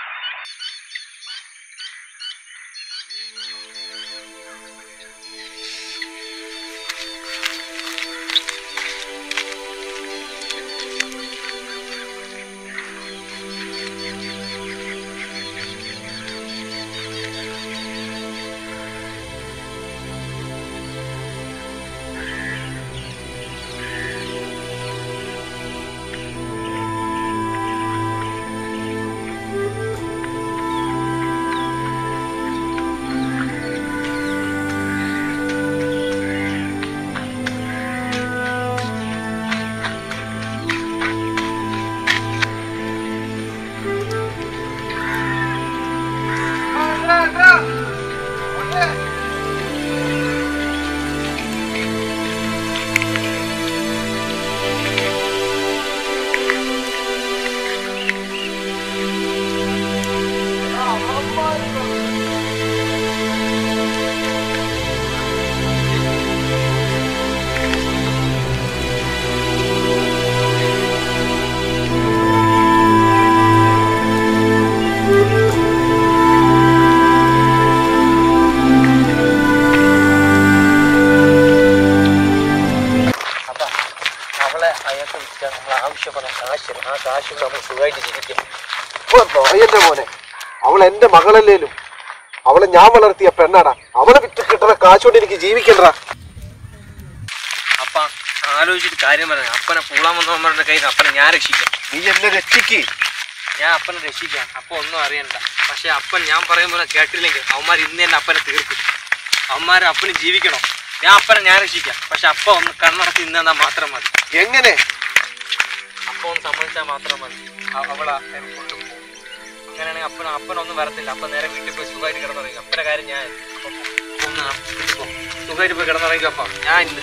അപ്പൊ അവളെ അയാൾക്ക് വിൽക്കാൻ നമ്മൾ ആവശ്യപ്പെടുന്ന കാശ് ആ കാശ് കൊണ്ട് നമ്മൾ സുഖമായിട്ട് ജീവിക്കാം എന്റെ മോനെ അവൾ എന്റെ മകളല്ലേലും അവളെ ഞാൻ വളർത്തിയ പെണ്ണാടാ അവളെ വിറ്റ് കിട്ടുന്ന കാശ് കൊണ്ട് എനിക്ക് ജീവിക്കണ്ടാ അപ്പ ആലോചിച്ചിട്ട് കാര്യം പറഞ്ഞു അപ്പനെ പൂളാൻ വന്നവന്മാരുടെ കയ്യിൽ നിന്ന് അപ്പനെ ഞാൻ രക്ഷിക്കാം നീ എന്നെ രക്ഷിക്ക് ഞാൻ അപ്പനെ രക്ഷിക്കാം അപ്പൊ ഒന്നും അറിയണ്ട പക്ഷെ അപ്പൻ ഞാൻ പറയും പോലെ കേട്ടില്ലെങ്കിൽ അവന്മാർ ഇന്ന് തന്നെ അപ്പനെ തീർക്കും അവന്മാർ അപ്പന് ജീവിക്കണം ഞാൻ അപ്പനെ ഞാൻ രക്ഷിക്കാം പക്ഷെ അപ്പ ഒന്ന് കണ്ണടച്ച് ഇന്ന് തന്നാൽ മാത്രം മതി എങ്ങനെ അപ്പ ഒന്ന് സമ്മതിച്ചാൽ മാത്രം മതി അ- അവളെ കൊണ്ടുപോകും അങ്ങനെയാണെങ്കിൽ അപ്പൻ അപ്പനൊന്നും വരത്തില്ല അപ്പൻ നേരെ വീട്ടിൽ പോയി സുഖമായിട്ട് കിടന്നുറങ്ങി അപ്പന്റെ കാര്യം ഞാൻ അപ്പൊ പോ. ഒന്ന് ആ വീട്ടിൽ പോ. സുഖമായിട്ട് പോയി കിടന്നുറങ്ങി അപ്പ ഞാൻ ഇല്ല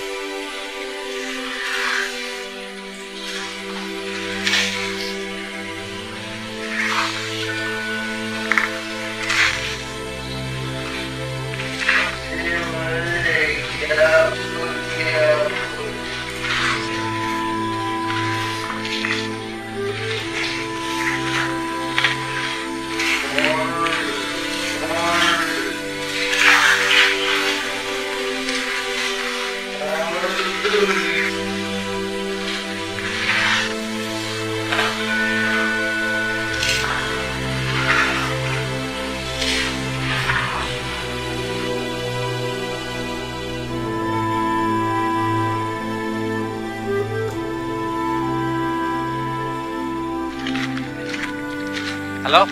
ഹലോ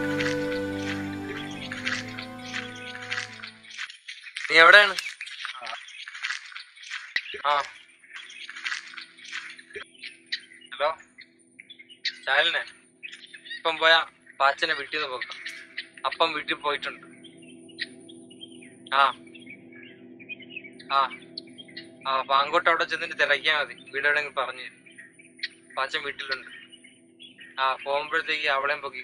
നീ എവിടെയാണ് ആ ഹലോ ശാലിനെ ഇപ്പം പോയാ പാച്ചനെ വീട്ടിൽ നിന്ന് പോക്കാം അപ്പം വീട്ടിൽ പോയിട്ടുണ്ട് ആ ആ ആ അപ്പൊ അങ്ങോട്ട് അവിടെ ചെന്നിട്ട് തിരക്കിയാൽ മതി വീട് എവിടെയെങ്കിലും പറഞ്ഞു തരും പാച്ചൻ വീട്ടിലുണ്ട് ആ പോകുമ്പോഴത്തേക്ക് അവളെയും പൊക്കി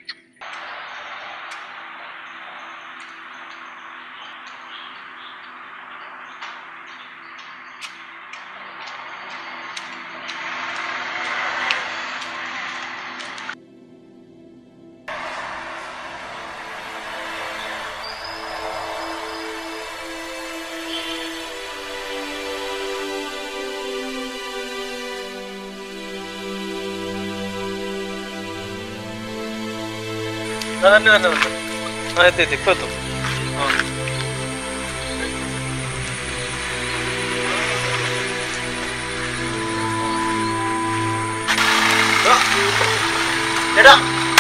ആ, തന്നെ തന്നെ തന്നെ ആ എത്തി എത്തി ഇപ്പൊ എത്തും ആ എടാ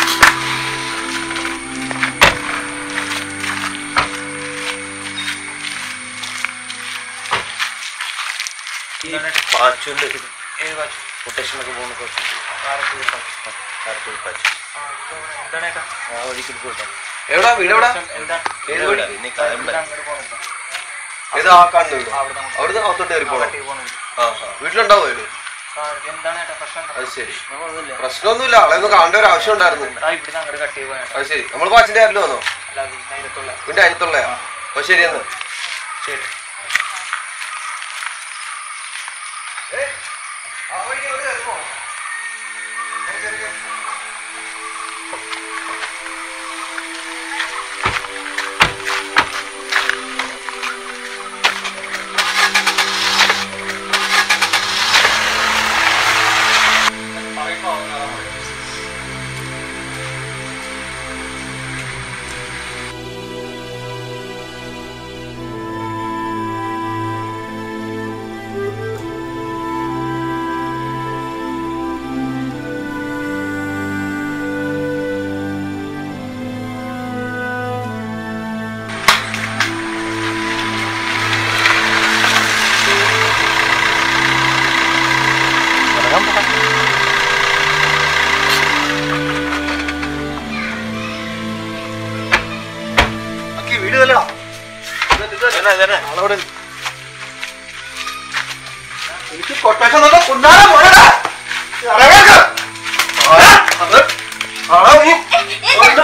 പാച്ചുണ്ട് ഏത് പാച്ചു കൊട്ടേഷനൊക്കെ പോകുന്ന കുറച്ച് കാരക്കുഴി പാച്ചു എന്താണ് ഏട്ടാ ആ വഴിക്ക് പോയിട്ടാ എവിടാ വീട് എവിടാ എന്താ ഏത് ഇവിടെ വഴി? നീ കായംകുളം അങ്ങോട്ട് പോകുന്നുണ്ടോ? ഏത് ആ കാണുന്നുണ്ടോ അവിടുന്ന് അകത്തോട്ട് കയറി പോകണം അങ്ങോട്ടേക്ക് പോകുന്നുണ്ട്. ആ ആ. വീട്ടിലുണ്ടാവോ വീട് ആ, എന്താണ് ഏട്ടാ പ്രശ്നം എന്താ? അത് ശരി കുഴപ്പമൊന്നുമില്ല. പ്രശ്നമൊന്നുമില്ല ആളെ ഒന്ന് കാണേണ്ട ഒരു ആവശ്യം ഉണ്ടായിരുന്നു ആ, ഇവിടുന്ന് അങ്ങോട്ട് കട്ട് ചെയ്യുവാ അത് ശരി നമ്മൾ പാച്ചിന്റെ കാര്യത്തിൽ വന്നോ അല്ല വീടിന്റെ അയലത്തുള്ള വീണ്ടും അതിനകത്തുള്ളയാ അപ്പൊ ശരിയെന്ന് ശരി വീട് തല്ലടാ എനിക്ക് കൊട്ടേഷൻ തന്നെ കൊണ്ടാടാ പോരടാ ഇറങ്ങ്. ആരാ? അത് ആളെ നീ കൊണ്ട്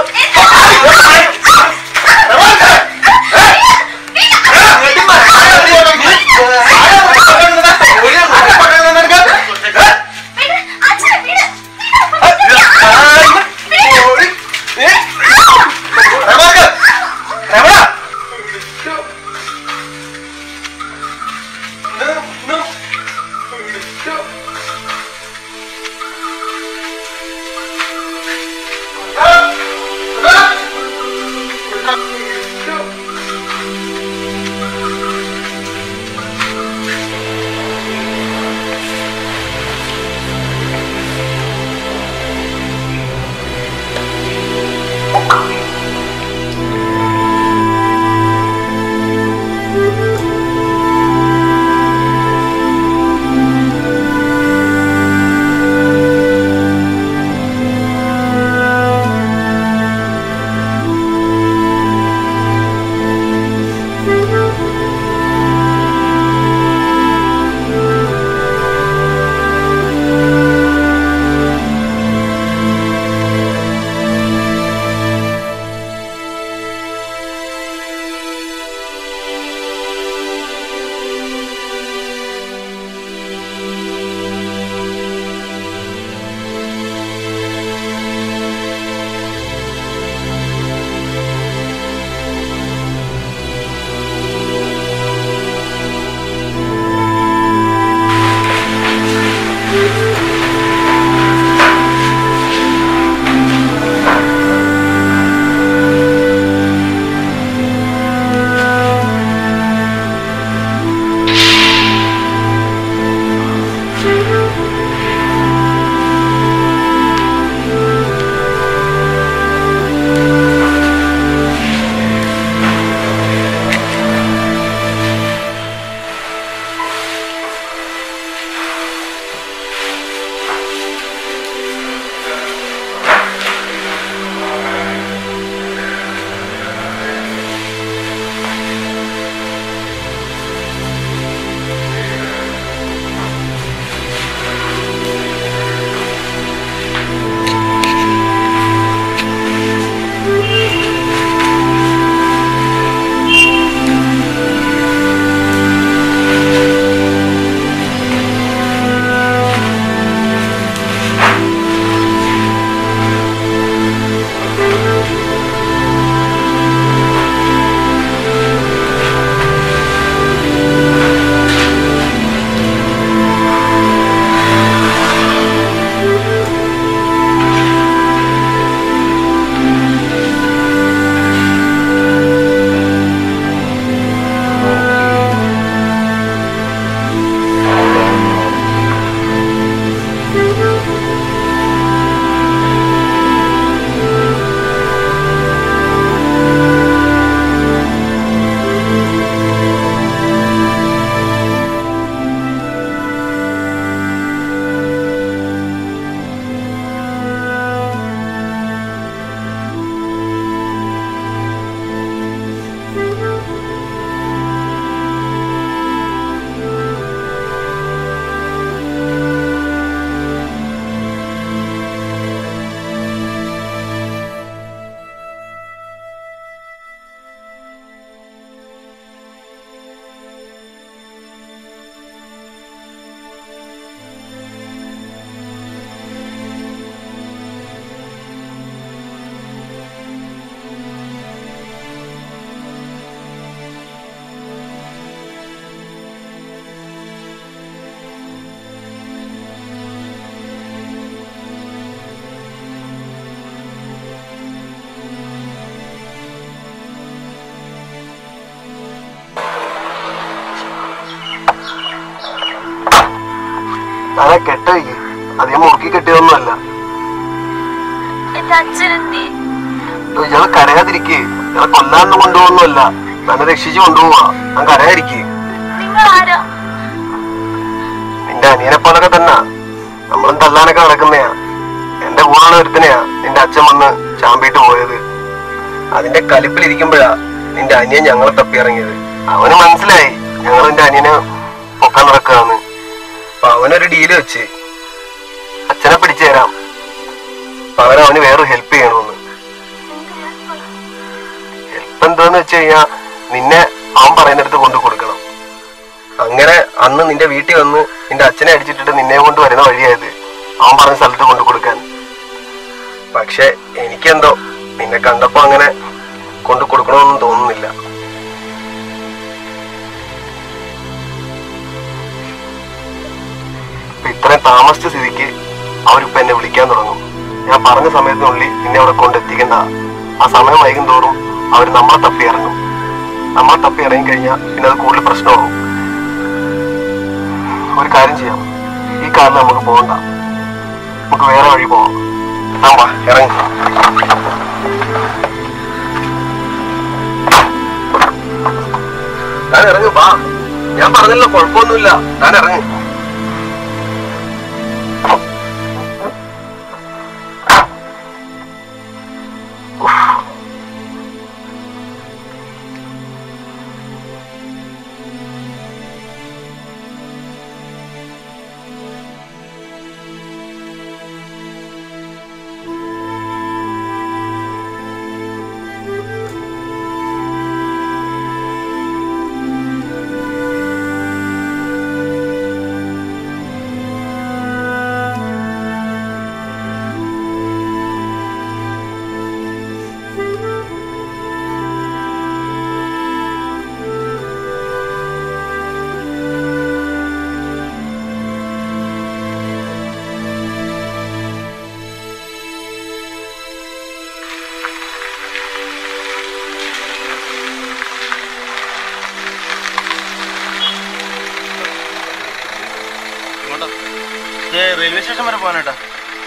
No! മോളെ കെട്ടയ്ക്ക് അധികം മുറുക്കി കെട്ടിയതൊന്നുമല്ല എന്റെ അച്ഛനെന്തേ ഇയാളെ കരയാതിരിക്കേ ഇയാളെ കൊല്ലാണ്ട് കൊണ്ടുപോകുന്നല്ല തന്നെ രക്ഷിച്ച് കൊണ്ടുപോവാ ഞാൻ കരയാതിരിക്കേ നിങ്ങൾ ആരാ നിന്റെ അനിയനെ പോലൊക്കെ തന്നെ നമ്മളും തല്ലാനൊക്കെ നടക്കുന്നയാ എന്റെ കൂടെയുള്ള ഒരുത്തനെയാ നിന്റെ അച്ഛൻ വന്ന് ചാമ്പിയിട്ട് പോയത് അതിന്റെ കലിപ്പിലിരിക്കുമ്പോഴാ നിന്റെ അനിയൻ ഞങ്ങളെ തപ്പി ഇറങ്ങിയത് അവന് മനസ്സിലായി ഞങ്ങൾ നിന്റെ അനിയനെ പൊക്കാൻ നടക്കുകയെന്ന് അപ്പൊ അവനൊരു ഡീല് വെച്ച് അച്ഛനെ പിടിച്ചു തരാം പകരം അവന് വേറെ ഹെൽപ്പ് ചെയ്യണമെന്ന് ഹെൽപ്പ് എന്താന്ന് വെച്ച് കഴിഞ്ഞാ നിന്നെ അവൻ പറയുന്നിടത്ത് കൊണ്ടു കൊടുക്കണം അങ്ങനെ അന്ന് നിന്റെ വീട്ടിൽ വന്ന് നിന്റെ അച്ഛനെ അടിച്ചിട്ടിട്ട് നിന്നെ കൊണ്ട് വരുന്ന വഴിയായത് അവൻ പറഞ്ഞ സ്ഥലത്ത് കൊണ്ടു കൊടുക്കാൻ പക്ഷെ എനിക്കെന്തോ നിന്നെ കണ്ടപ്പോ അങ്ങനെ കൊണ്ടു കൊടുക്കണമെന്നും തോന്നുന്നില്ല ഇപ്പൊ ഇത്രയും താമസിച്ച സ്ഥിതിക്ക് അവരിപ്പൊ എന്നെ വിളിക്കാൻ തുടങ്ങും ഞാൻ പറഞ്ഞ സമയത്തിനുള്ളിൽ നിന്നെ അവിടെ കൊണ്ടെത്തിക്കണ്ട ആ സമയം വൈകും തോറും അവർ നമ്മളെ തപ്പി ഇറങ്ങും നമ്മളെ തപ്പി ഇറങ്ങി കഴിഞ്ഞാൽ പിന്നെ അത് കൂടുതൽ പ്രശ്നമാകും ഒരു കാര്യം ചെയ്യാം ഈ കാറിൽ നമുക്ക് പോകണ്ട നമുക്ക് വേറെ വഴി പോവാം ആ വാ ഇറങ്ങി താൻ ഇറങ്ങി വാ ഞാൻ പറഞ്ഞല്ലോ കുഴപ്പമൊന്നുമില്ല താൻ ഇറങ്ങി റെയിൽവേ സ്റ്റേഷൻ വരെ പോകാനേട്ടാ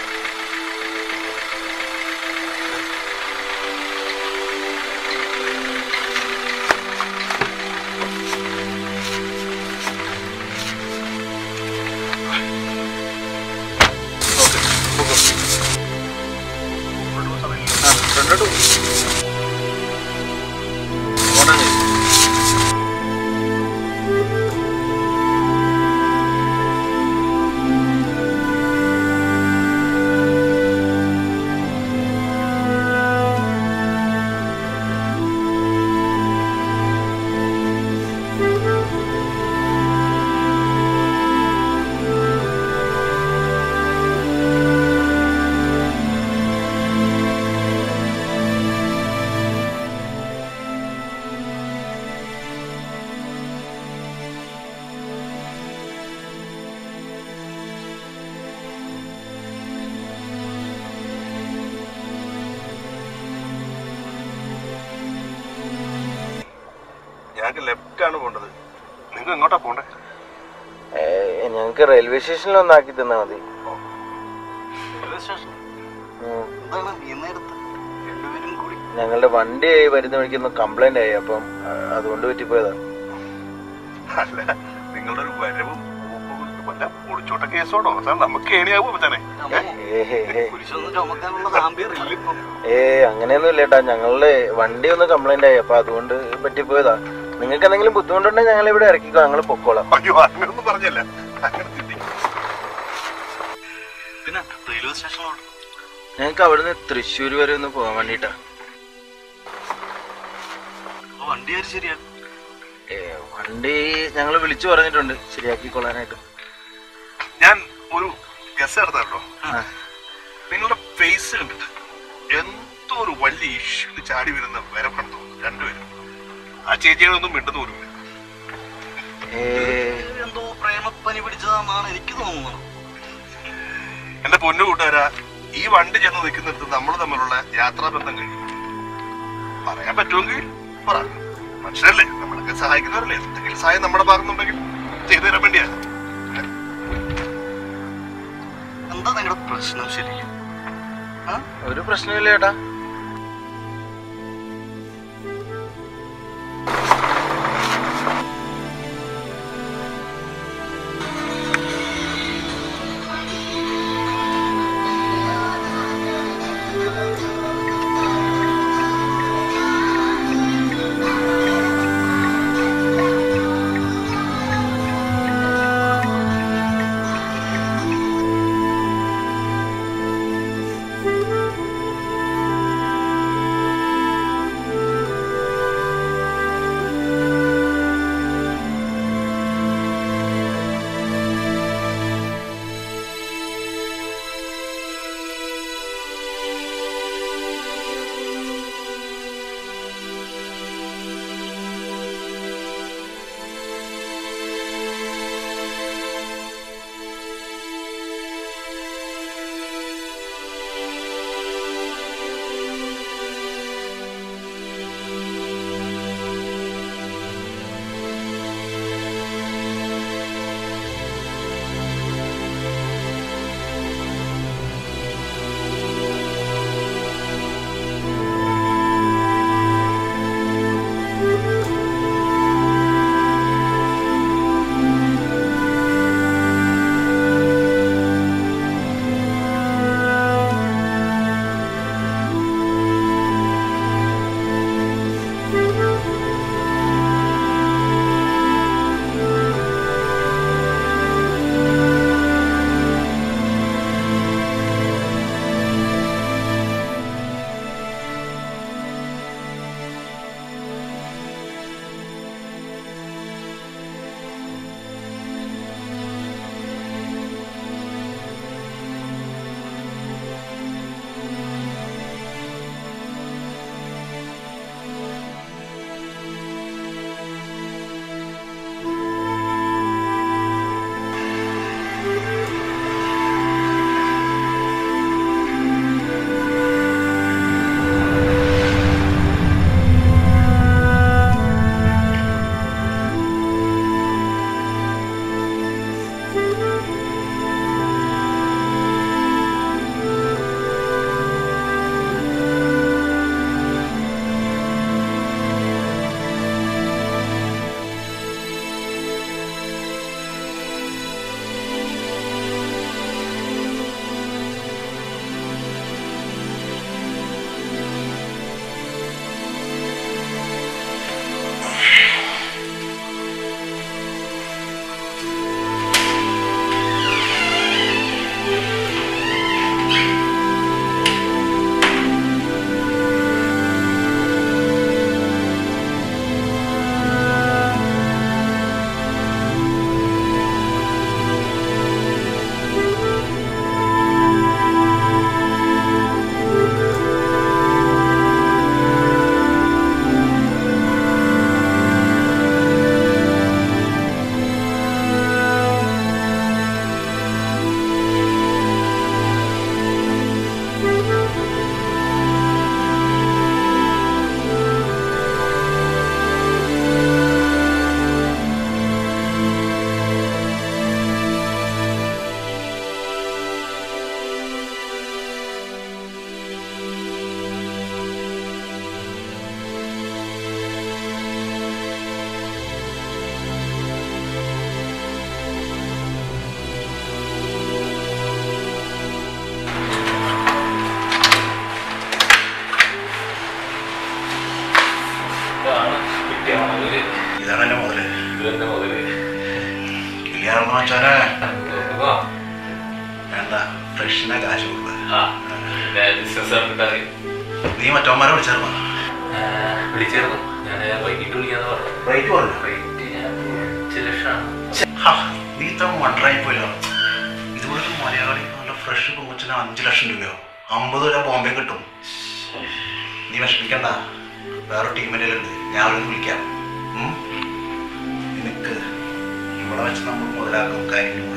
ഞങ്ങൾക്ക് ലെഫ്റ്റ് ആണ് പോണ്ടത് നിങ്ങൾ എങ്ങോട്ടാ പോണ്ടേ ഞങ്ങൾക്ക് റെയിൽവേ സ്റ്റേഷനിൽ ഒന്നാക്കി തന്നാ മതി റെയിൽവേ സ്റ്റേഷൻ ഉം. എന്താണ് ഈ നേരത്ത് രണ്ടുപേരും കൂടി ഞങ്ങളുടെ വണ്ടി വരുന്ന വഴിക്കൊന്ന് കംപ്ലൈന്റ് ആയി അപ്പം ആ, അതുകൊണ്ട് പറ്റിപ്പോയതാ അല്ല നിങ്ങളുടെ ഒരു വരവും പോക്കും വല്ല ഒളിച്ചോട്ട കേസോടോ അവസാനം നമുക്ക് ഏണിയാവോ മച്ചാനെ കുരിശൊന്നും ചുമക്കാനുള്ള താമ്പിയറില്ല ഇപ്പം ഏ അങ്ങനെയൊന്നും ഇല്ല ഏട്ടാ ഞങ്ങളുടെ വണ്ടി ഒന്ന് കംപ്ലൈന്റ് ആയി അപ്പൊ അതുകൊണ്ട് പറ്റിപ്പോയതാ നിങ്ങൾക്ക് എന്തെങ്കിലും ബുദ്ധിമുട്ടുണ്ടെങ്കിൽ ഞങ്ങൾ ഇവിടെ ഇറക്കിക്കോ ഞങ്ങൾ പൊക്കോളാം അയ്യോ അങ്ങനൊന്നും പറഞ്ഞല്ല അങ്ങനെ തിണ്ടി പിന്നെ റെയിൽവേ സ്റ്റേഷനിലോട്ട് ഞങ്ങൾക്ക് അവിടുന്ന് തൃശ്ശൂർ വരെ ഒന്ന് പോകാൻ വേണ്ടിട്ടാ വണ്ടി ആര് ശരിയാണ് ഏ, വണ്ടി ഞങ്ങൾ വിളിച്ചു പറഞ്ഞിട്ടുണ്ട് ശരിയാക്കിക്കൊള്ളാനായിട്ട് ഞാൻ ഒരു ഗസ് എടുത്താട്ടോ നിങ്ങളുടെ ഫേസ് കണ്ടിട്ട് എന്തോ ഒരു വലിയ ഇഷ്യൂ ചാടി വരുന്ന വരപ്പുണ്ട് തോന്നുന്നു രണ്ടുപേരും ആ ചേച്ചികളൊന്നും മിണ്ടുന്ന പോലും എന്തോ പ്രേമപ്പനി പിടിച്ചതാണെന്നാണ് എനിക്ക് തോന്നുന്നത് എന്റെ പൊന്നു കൂട്ടുകാരാ ഈ വണ്ടി ചെന്ന് നിൽക്കുന്നിടത്ത് നമ്മൾ തമ്മിലുള്ള യാത്രാബന്ധം കഴിയും പറയാൻ പറ്റുമെങ്കിൽ പറ മനുഷ്യരല്ലേ നമ്മളൊക്കെ സഹായിക്കുന്നവരല്ലേ എന്തെങ്കിലും സഹായം നമ്മുടെ ഭാഗത്തുനിന്നുണ്ടെങ്കിൽ ചെയ്തു തരാൻ വേണ്ടിയാ എന്താ നിങ്ങളുടെ പ്രശ്നം ശരിക്കും ഒരു പ്രശ്നമില്ല ചേട്ടാ ഇതാണ് എന്റെ മുതല് ഇതെന്റെ മുതല് ക്ലിയർ വെച്ചാലേ വേണ്ട ഫ്രഷിനെ കാശ് കൊടുക്കുക ബിസിനസ് നടന്നിട്ട് നീ മറ്റവന്മാരെ വിളിച്ചായിരുന്നോ വിളിച്ചിരുന്നു ഞാൻ വൈകിട്ട് വിളിക്കാന്ന് പറഞ്ഞു റേറ്റ് പറഞ്ഞു റേറ്റ് ഞാൻ അഞ്ച് ലക്ഷമാണ് ഹാ, നീ ഇത്ര മണ്ടറായി പോയല്ലോ ഇതുപോലത്തെ മലയാളി നല്ല ഫ്രഷ് പൂച്ചിന് അഞ്ച് ലക്ഷം രൂപയോ അമ്പത് രൂപ ബോംബെ കിട്ടും നീ വിഷമിക്കണ്ട വേറെ ടീമിൻ്റെ ഉണ്ട് ഞാൻ അവിടെ നിന്ന് വിളിക്കാം ഉം? നിനക്ക് ഇവിടെ വെച്ച് നമ്മൾ മുതലാക്കും കാര്യങ്ങൾ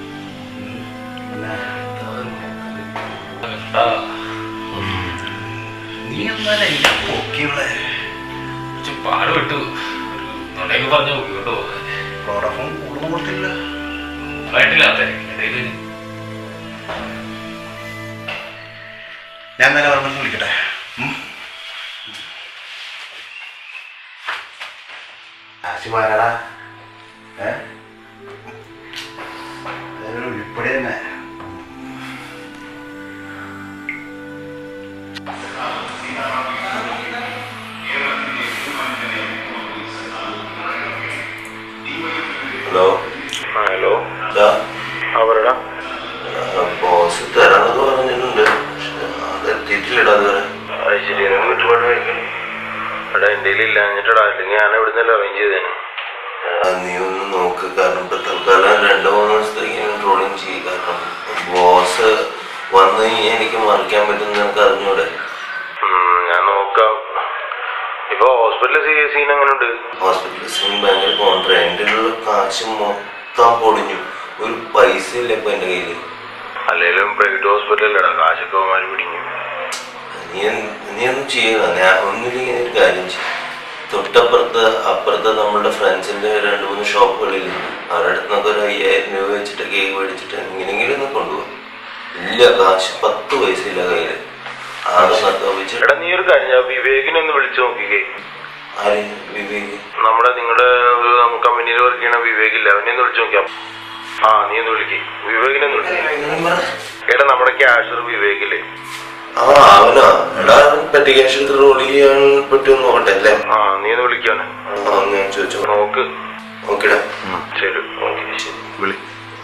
നീ എന്നാലും എന്നെ പൊക്കിയുള്ളേ പാട് വിട്ടു നുണയൊക്കെ പറഞ്ഞു പോയി കേട്ടോ ക്ലോറോഫോം കൂടുതൽ കൊടുത്തില്ല ആയിട്ടില്ല തിരക്കിനിടയിൽ ഞാൻ നേരെ പറഞ്ഞ് വിളിക്കട്ടെ ഉം? ആശുമാരടാ ഏ അതൊരു ഉരുപ്പടി തന്നെ ഹലോ ഹലോ അവരടാ ബോസ് തരാന്നൊക്കെ പറഞ്ഞിട്ടുണ്ട് പക്ഷെ അത് എത്തിയിട്ടില്ലടാ അതുവരെ അത് ശരി എനിക്ക് കിട്ടുപാടായിരിക്കും എടാ എൻ്റെ ഇല്ല എന്നിട്ടടാ അല്ലെങ്കിൽ ഞാൻ എവിടെ നിന്നല്ല അറേഞ്ച് ചെയ്തേനെ ആ, നീ ഒന്ന് നോക്ക് കാരണം ഇപ്പൊ തൽക്കാലം രണ്ടോ മൂന്നോ ദിവസത്തേക്ക് ട്രോളിങ് ചെയ്യും കാരണം ബോസ് വന്നു കഴിഞ്ഞാൽ എനിക്ക് മറിക്കാൻ പറ്റുന്ന എനിക്ക് അറിഞ്ഞൂടെ ഉം, ഞാൻ നോക്കാം ഇപ്പൊ ഹോസ്പിറ്റലിൽ സീൻ എങ്ങനെയുണ്ട് ഹോസ്പിറ്റൽ സീൻ ഭയങ്കര കോൺട്ര എൻ്റെ ഉള്ള കാശ് മൊത്തം പൊടിഞ്ഞു ഒരു പൈസ ഇല്ല ഇപ്പൊ എൻ്റെ കയ്യിൽ അല്ലെങ്കിലും പ്രൈവറ്റ് ഹോസ്പിറ്റലല്ലടാ കാശൊക്കെ അവന്മാര് പിടിഞ്ഞു നീ എന്ത്- നീ ഒന്നും ചെയ്യുക ഞാൻ ഒന്നുമില്ലെങ്കിൽ നീ ഒരു കാര്യം ചെയ്യും തൊട്ടപ്പുറത്ത് അപ്പുറത്ത് നമ്മുടെ ഫ്രണ്ട്സിന്റെ രണ്ട് മൂന്ന് ഷോപ്പുകളിൽ അവരുടെ അടുത്ത് നിന്നൊക്കെ ഒരു അയ്യായിരം രൂപ വെച്ചിട്ട് കേക്ക് മേടിച്ചിട്ട് എങ്ങനെയെങ്കിലും ഒന്ന് കൊണ്ടുപോകും ഇല്ല കാശ് പത്ത് പൈസ ഇല്ല കയ്യില് ആകെ നക്ക വെച്ചിട്ട് എടാ നീ ഒരു കഴിഞ്ഞ വിവേകിനെ ഒന്ന് വിളിച്ചു നോക്കിക്കേ ആര് വിവേക് നമ്മുടെ നിങ്ങളുടെ കമ്പനിയിൽ വർക്ക് ചെയ്യണ വിവേകില്ല അവനെ ഒന്ന് വിളിച്ചു നോക്കിയാ ആ നീ ഒന്ന് വിളിക്കേ വിവേകിനെ ഒന്ന് വിളിക്കേ എടാ നമ്മുടെ ക്യാഷർ വിവേകില്ലേ ആ അവനാ എടാ പറ്റി ക്യാഷ് എടുത്ത് റോൾ ചെയ്യാൻ പറ്റുമെന്ന് നോക്കട്ടെ അല്ലേ ആ നീ ഒന്ന് വിളിക്കാണ് ആ ഞാൻ ചോദിച്ചോ നോക്ക് ഓക്കെടാ ശരി ഓക്കെ ശരി വിളി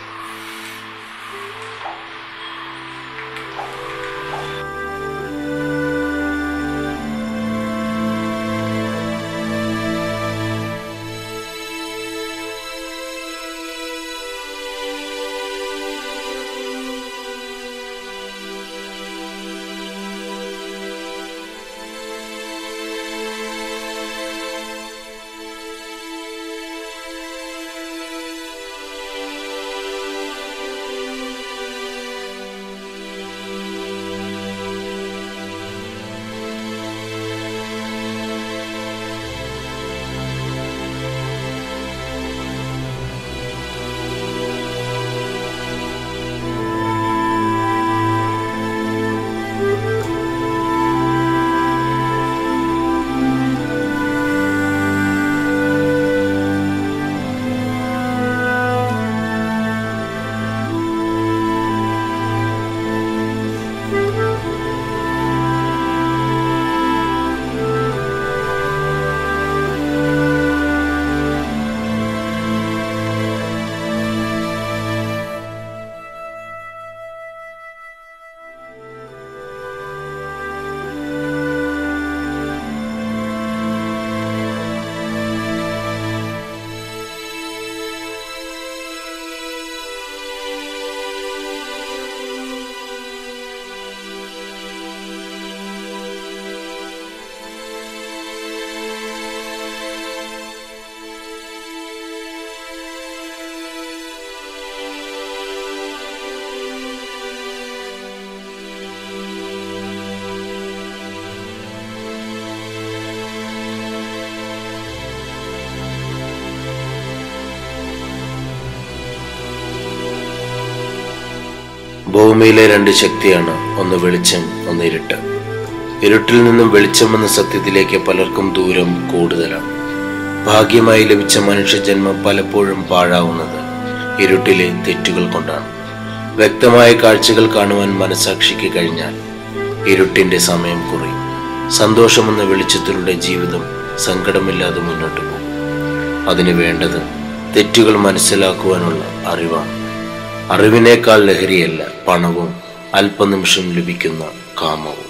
ഭൂമിയിലെ രണ്ട് ശക്തിയാണ് ഒന്ന് വെളിച്ചം ഒന്ന് ഇരുട്ട് ഇരുട്ടിൽ നിന്നും വെളിച്ചം എന്ന സത്യത്തിലേക്ക് പലർക്കും ദൂരം കൂടുതലാണ് ഭാഗ്യമായി ലഭിച്ച മനുഷ്യജന്മം പലപ്പോഴും പാഴാവുന്നത് ഇരുട്ടിലെ തെറ്റുകൾ കൊണ്ടാണ് വ്യക്തമായ കാഴ്ചകൾ കാണുവാൻ മനസാക്ഷിക്ക് കഴിഞ്ഞാൽ ഇരുട്ടിന്റെ സമയം കുറയും സന്തോഷമെന്ന വെളിച്ചത്തിലൂടെ ജീവിതം സങ്കടമില്ലാതെ മുന്നോട്ട് പോകും അതിന് വേണ്ടത് തെറ്റുകൾ മനസ്സിലാക്കുവാനുള്ള അറിവാണ് അറിവിനേക്കാൾ ലഹരിയല്ല പണവും അല്പനിമിഷം ലഭിക്കുന്ന കാമവും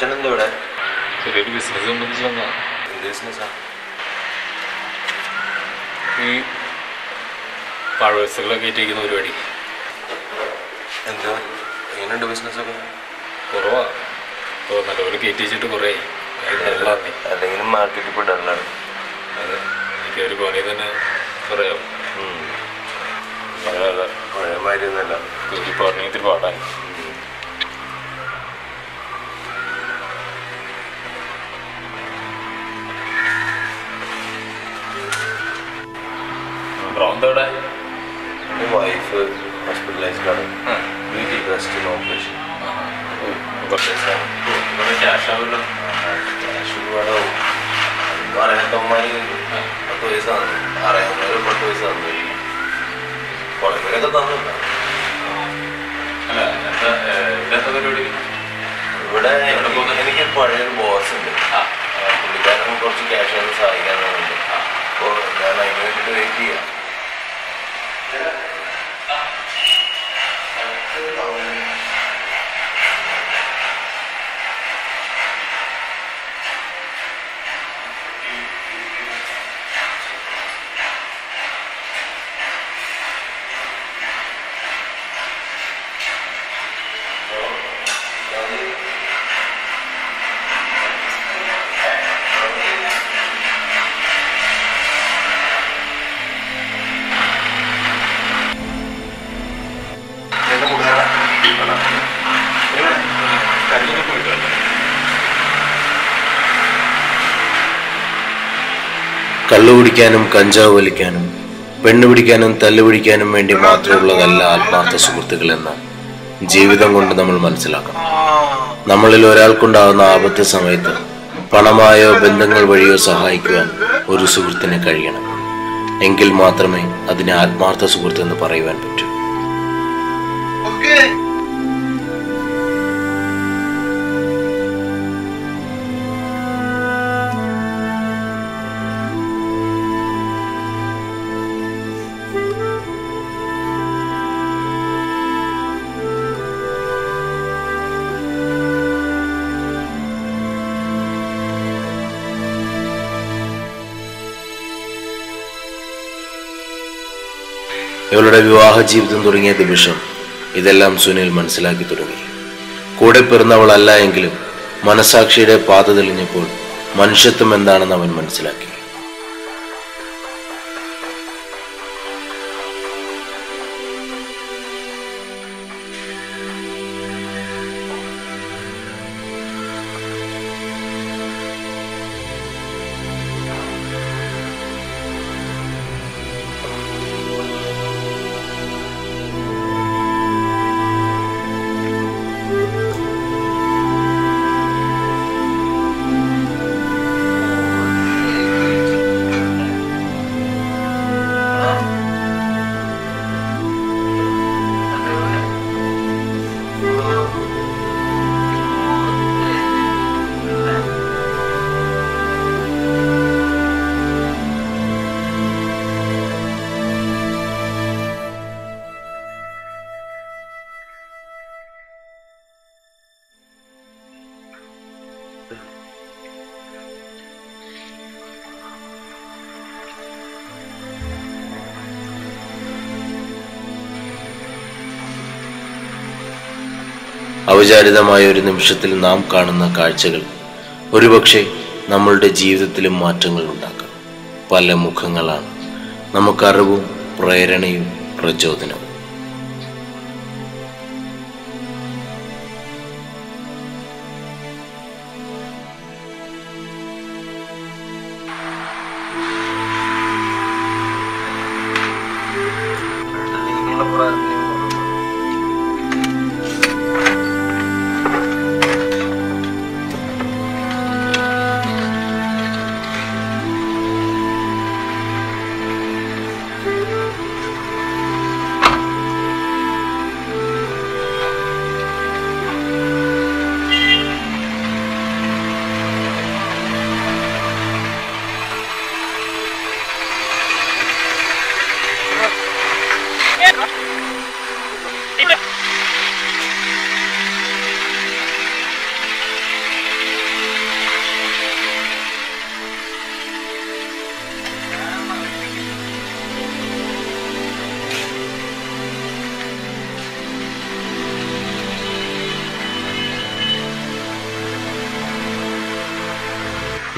അച്ഛനെന്താ ഇവിടെ ചെറിയൊരു ബിസിനസ് സംബന്ധിച്ച് വന്നതാ എന്ത് ബിസിനസ്സാ ഈ പഴവസുകളൊക്കെ ഏറ്റിരിക്കുന്ന പരിപാടി എന്താ എങ്ങനെയുണ്ട് ബിസിനസ്സൊക്കെ കുറവാ ഇപ്പോൾ നല്ലപോലെ കയറ്റി വെച്ചിട്ട് കുറേ നന്ദി അല്ലെങ്കിലും മാർക്കറ്റ് ഇപ്പോൾ ഡള്ളാണ് അതെ എനിക്ക് ഒരു പണി തന്നെ കുറേ അതെ അതെ പഴയ മാതിരി ഒന്നല്ല ഈ പറഞ്ഞ ഇത്തിരി പാടാൻ ബ്രൗൺ എവിടെ എൻ്റെ വൈഫ് ഹോസ്പിറ്റലൈസ്ഡ് ആണ് വീട്ടിൽ റെസ്റ്റ് ഓപ്പറേഷൻ കുറച്ച് കുറേ ക്യാഷ് ആവുമല്ലോ ക്യാഷ് ഒരുപാടാവും അറിയാത്തവന്മാര് പത്ത് പൈസ തന്നു അറിയാവുന്നവര് പത്ത് പൈസ തന്നു കുറെ പേരൊക്കെ തന്നില്ല അല്ല എന്താ ഇതെന്താ പരിപാടി ഇവിടെ എനിക്ക് എനിക്ക് പഴയൊരു ബോസ് ഉണ്ട് ആ, പുള്ളിക്കാരൻ കുറച്ച് ക്യാഷ് ഒന്ന് സഹായിക്കാനുണ്ട് അപ്പോൾ ഞാൻ അതിന് വേണ്ടിയിട്ട് വെയിറ്റ് ചെയ്യാം കള്ളു കുടിക്കാനും കഞ്ചാവ് വലിക്കാനും പെണ്ണു പിടിക്കാനും തല്ലു പിടിക്കാനും വേണ്ടി മാത്രമുള്ളതല്ല ആത്മാർത്ഥ സുഹൃത്തുക്കൾ എന്ന് ജീവിതം കൊണ്ട് നമ്മൾ മനസ്സിലാക്കണം നമ്മളിൽ ഒരാൾക്കുണ്ടാകുന്ന ആപത്ത് സമയത്ത് പണമായോ ബന്ധങ്ങൾ വഴിയോ സഹായിക്കുവാൻ ഒരു സുഹൃത്തിന് കഴിയണം എങ്കിൽ മാത്രമേ അതിനെ ആത്മാർത്ഥ സുഹൃത്ത് എന്ന് പറയുവാൻ പറ്റൂ ഇവളുടെ വിവാഹ ജീവിതം തുടങ്ങിയ നിമിഷം ഇതെല്ലാം സുനിൽ മനസ്സിലാക്കി തുടങ്ങി കൂടെ പിറന്നവളല്ല എങ്കിലും മനസാക്ഷിയുടെ പാത തെളിഞ്ഞപ്പോൾ മനുഷ്യത്വം എന്താണെന്ന് അവൻ മനസ്സിലാക്കി അവിചാരിതമായ ഒരു നിമിഷത്തിൽ നാം കാണുന്ന കാഴ്ചകൾ ഒരുപക്ഷെ നമ്മളുടെ ജീവിതത്തിലും മാറ്റങ്ങൾ ഉണ്ടാക്കാം പല മുഖങ്ങളാണ് നമുക്ക് അറിവും പ്രേരണയും പ്രചോദനവും ആ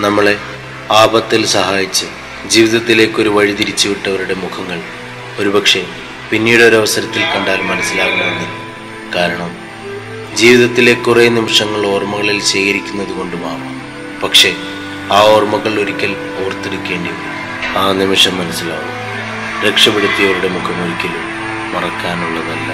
നമ്മളെ ആപത്തിൽ സഹായിച്ച് ജീവിതത്തിലേക്ക് ഒരു വഴി തിരിച്ചുവിട്ടവരുടെ മുഖങ്ങൾ ഒരുപക്ഷെ പിന്നീട് ഒരു അവസരത്തിൽ കണ്ടാൽ മനസ്സിലാകണമെന്ന് കാരണം ജീവിതത്തിലെ കുറേ നിമിഷങ്ങൾ ഓർമ്മകളിൽ ശേഖരിക്കുന്നത് കൊണ്ടുമാവാം പക്ഷേ ആ ഓർമ്മകൾ ഒരിക്കൽ ഓർത്തെടുക്കേണ്ടി വരും ആ നിമിഷം മനസ്സിലാവും രക്ഷപ്പെടുത്തിയവരുടെ മുഖം ഒരിക്കലും മറക്കാനുള്ളതല്ല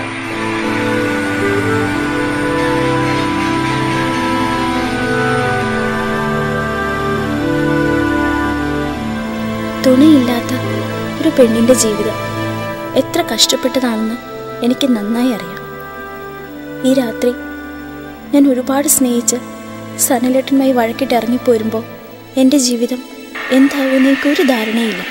തുണയില്ലാത്ത ഒരു പെണ്ണിന്റെ ജീവിതം എത്ര കഷ്ടപ്പെട്ടതാണെന്ന് എനിക്ക് നന്നായി അറിയാം ഈ രാത്രി ഞാൻ ഒരുപാട് സ്നേഹിച്ച് സനലേട്ടനുമായി വഴക്കിട്ട് ഇറങ്ങിപ്പോരുമ്പോൾ എൻ്റെ ജീവിതം എന്താവുമെന്ന് എനിക്കൊരു ധാരണയില്ല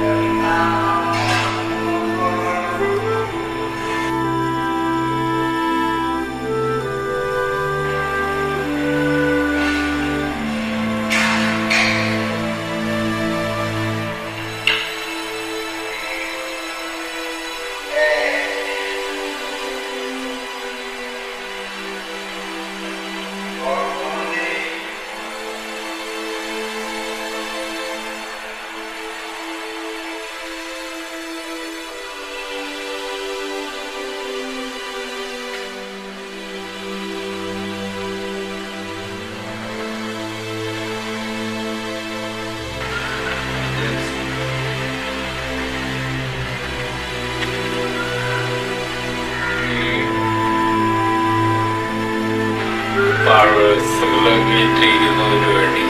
ആ പഴസുകളൊക്കെ ഇട്ടിരിക്കുന്നതിന് വേണ്ടി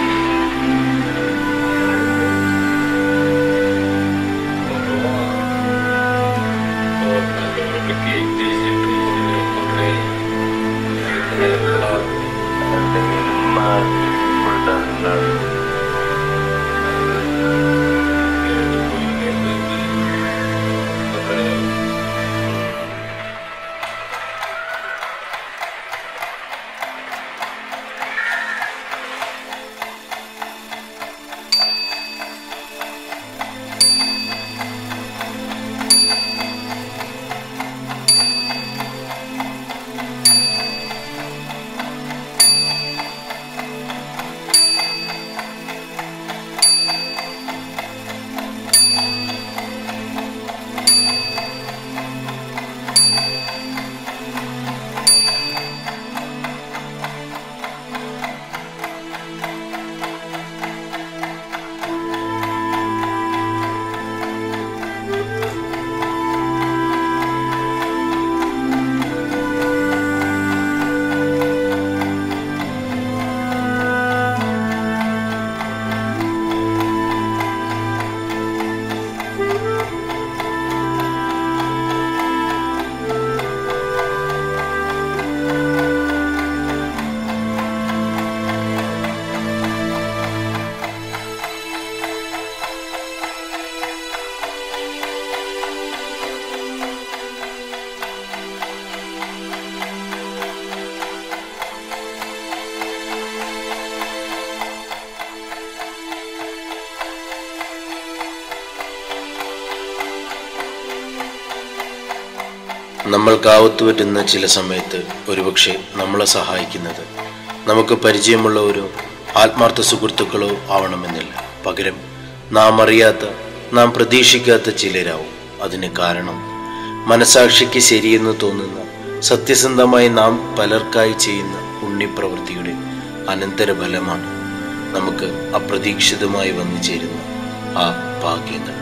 നമ്മൾ കാവത്ത് പറ്റുന്ന ചില സമയത്ത് ഒരുപക്ഷെ നമ്മളെ സഹായിക്കുന്നത് നമുക്ക് പരിചയമുള്ള ഒരു ആത്മാർത്ഥ സുഹൃത്തുക്കളോ ആവണമെന്നില്ല പകരം നാം അറിയാത്ത നാം പ്രതീക്ഷിക്കാത്ത ചിലരാവും അതിന് കാരണം മനസാക്ഷിക്ക് ശരിയെന്ന് തോന്നുന്ന സത്യസന്ധമായി നാം പലർക്കായി ചെയ്യുന്ന പുണ്യപ്രവൃത്തിയുടെ അനന്തരഫലമാണ് നമുക്ക് അപ്രതീക്ഷിതമായി വന്നു ചേരുന്ന ആ ഭാഗ്യങ്ങൾ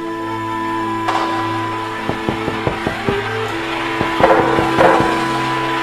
ആ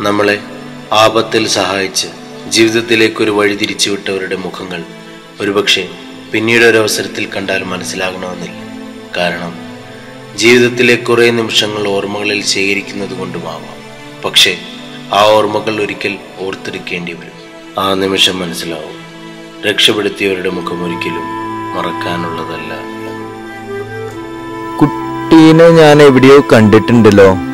നമ്മളെ ആപത്തിൽ സഹായിച്ച് ജീവിതത്തിലേക്ക് ഒരു വഴി തിരിച്ചുവിട്ടവരുടെ മുഖങ്ങൾ ഒരുപക്ഷെ പിന്നീട് ഒരു അവസരത്തിൽ കണ്ടാൽ മനസ്സിലാകണമെന്നില്ല കാരണം ജീവിതത്തിലെ കുറേ നിമിഷങ്ങൾ ഓർമ്മകളിൽ ശേഖരിക്കുന്നത് കൊണ്ടുമാവാം പക്ഷേ ആ ഓർമ്മകൾ ഒരിക്കൽ ഓർത്തെടുക്കേണ്ടി വരും ആ നിമിഷം മനസ്സിലാവും രക്ഷപ്പെടുത്തിയവരുടെ മുഖം ഒരിക്കലും മറക്കാനുള്ളതല്ല കുട്ടീനെ ഞാൻ എവിടെയോ കണ്ടിട്ടുണ്ടല്ലോ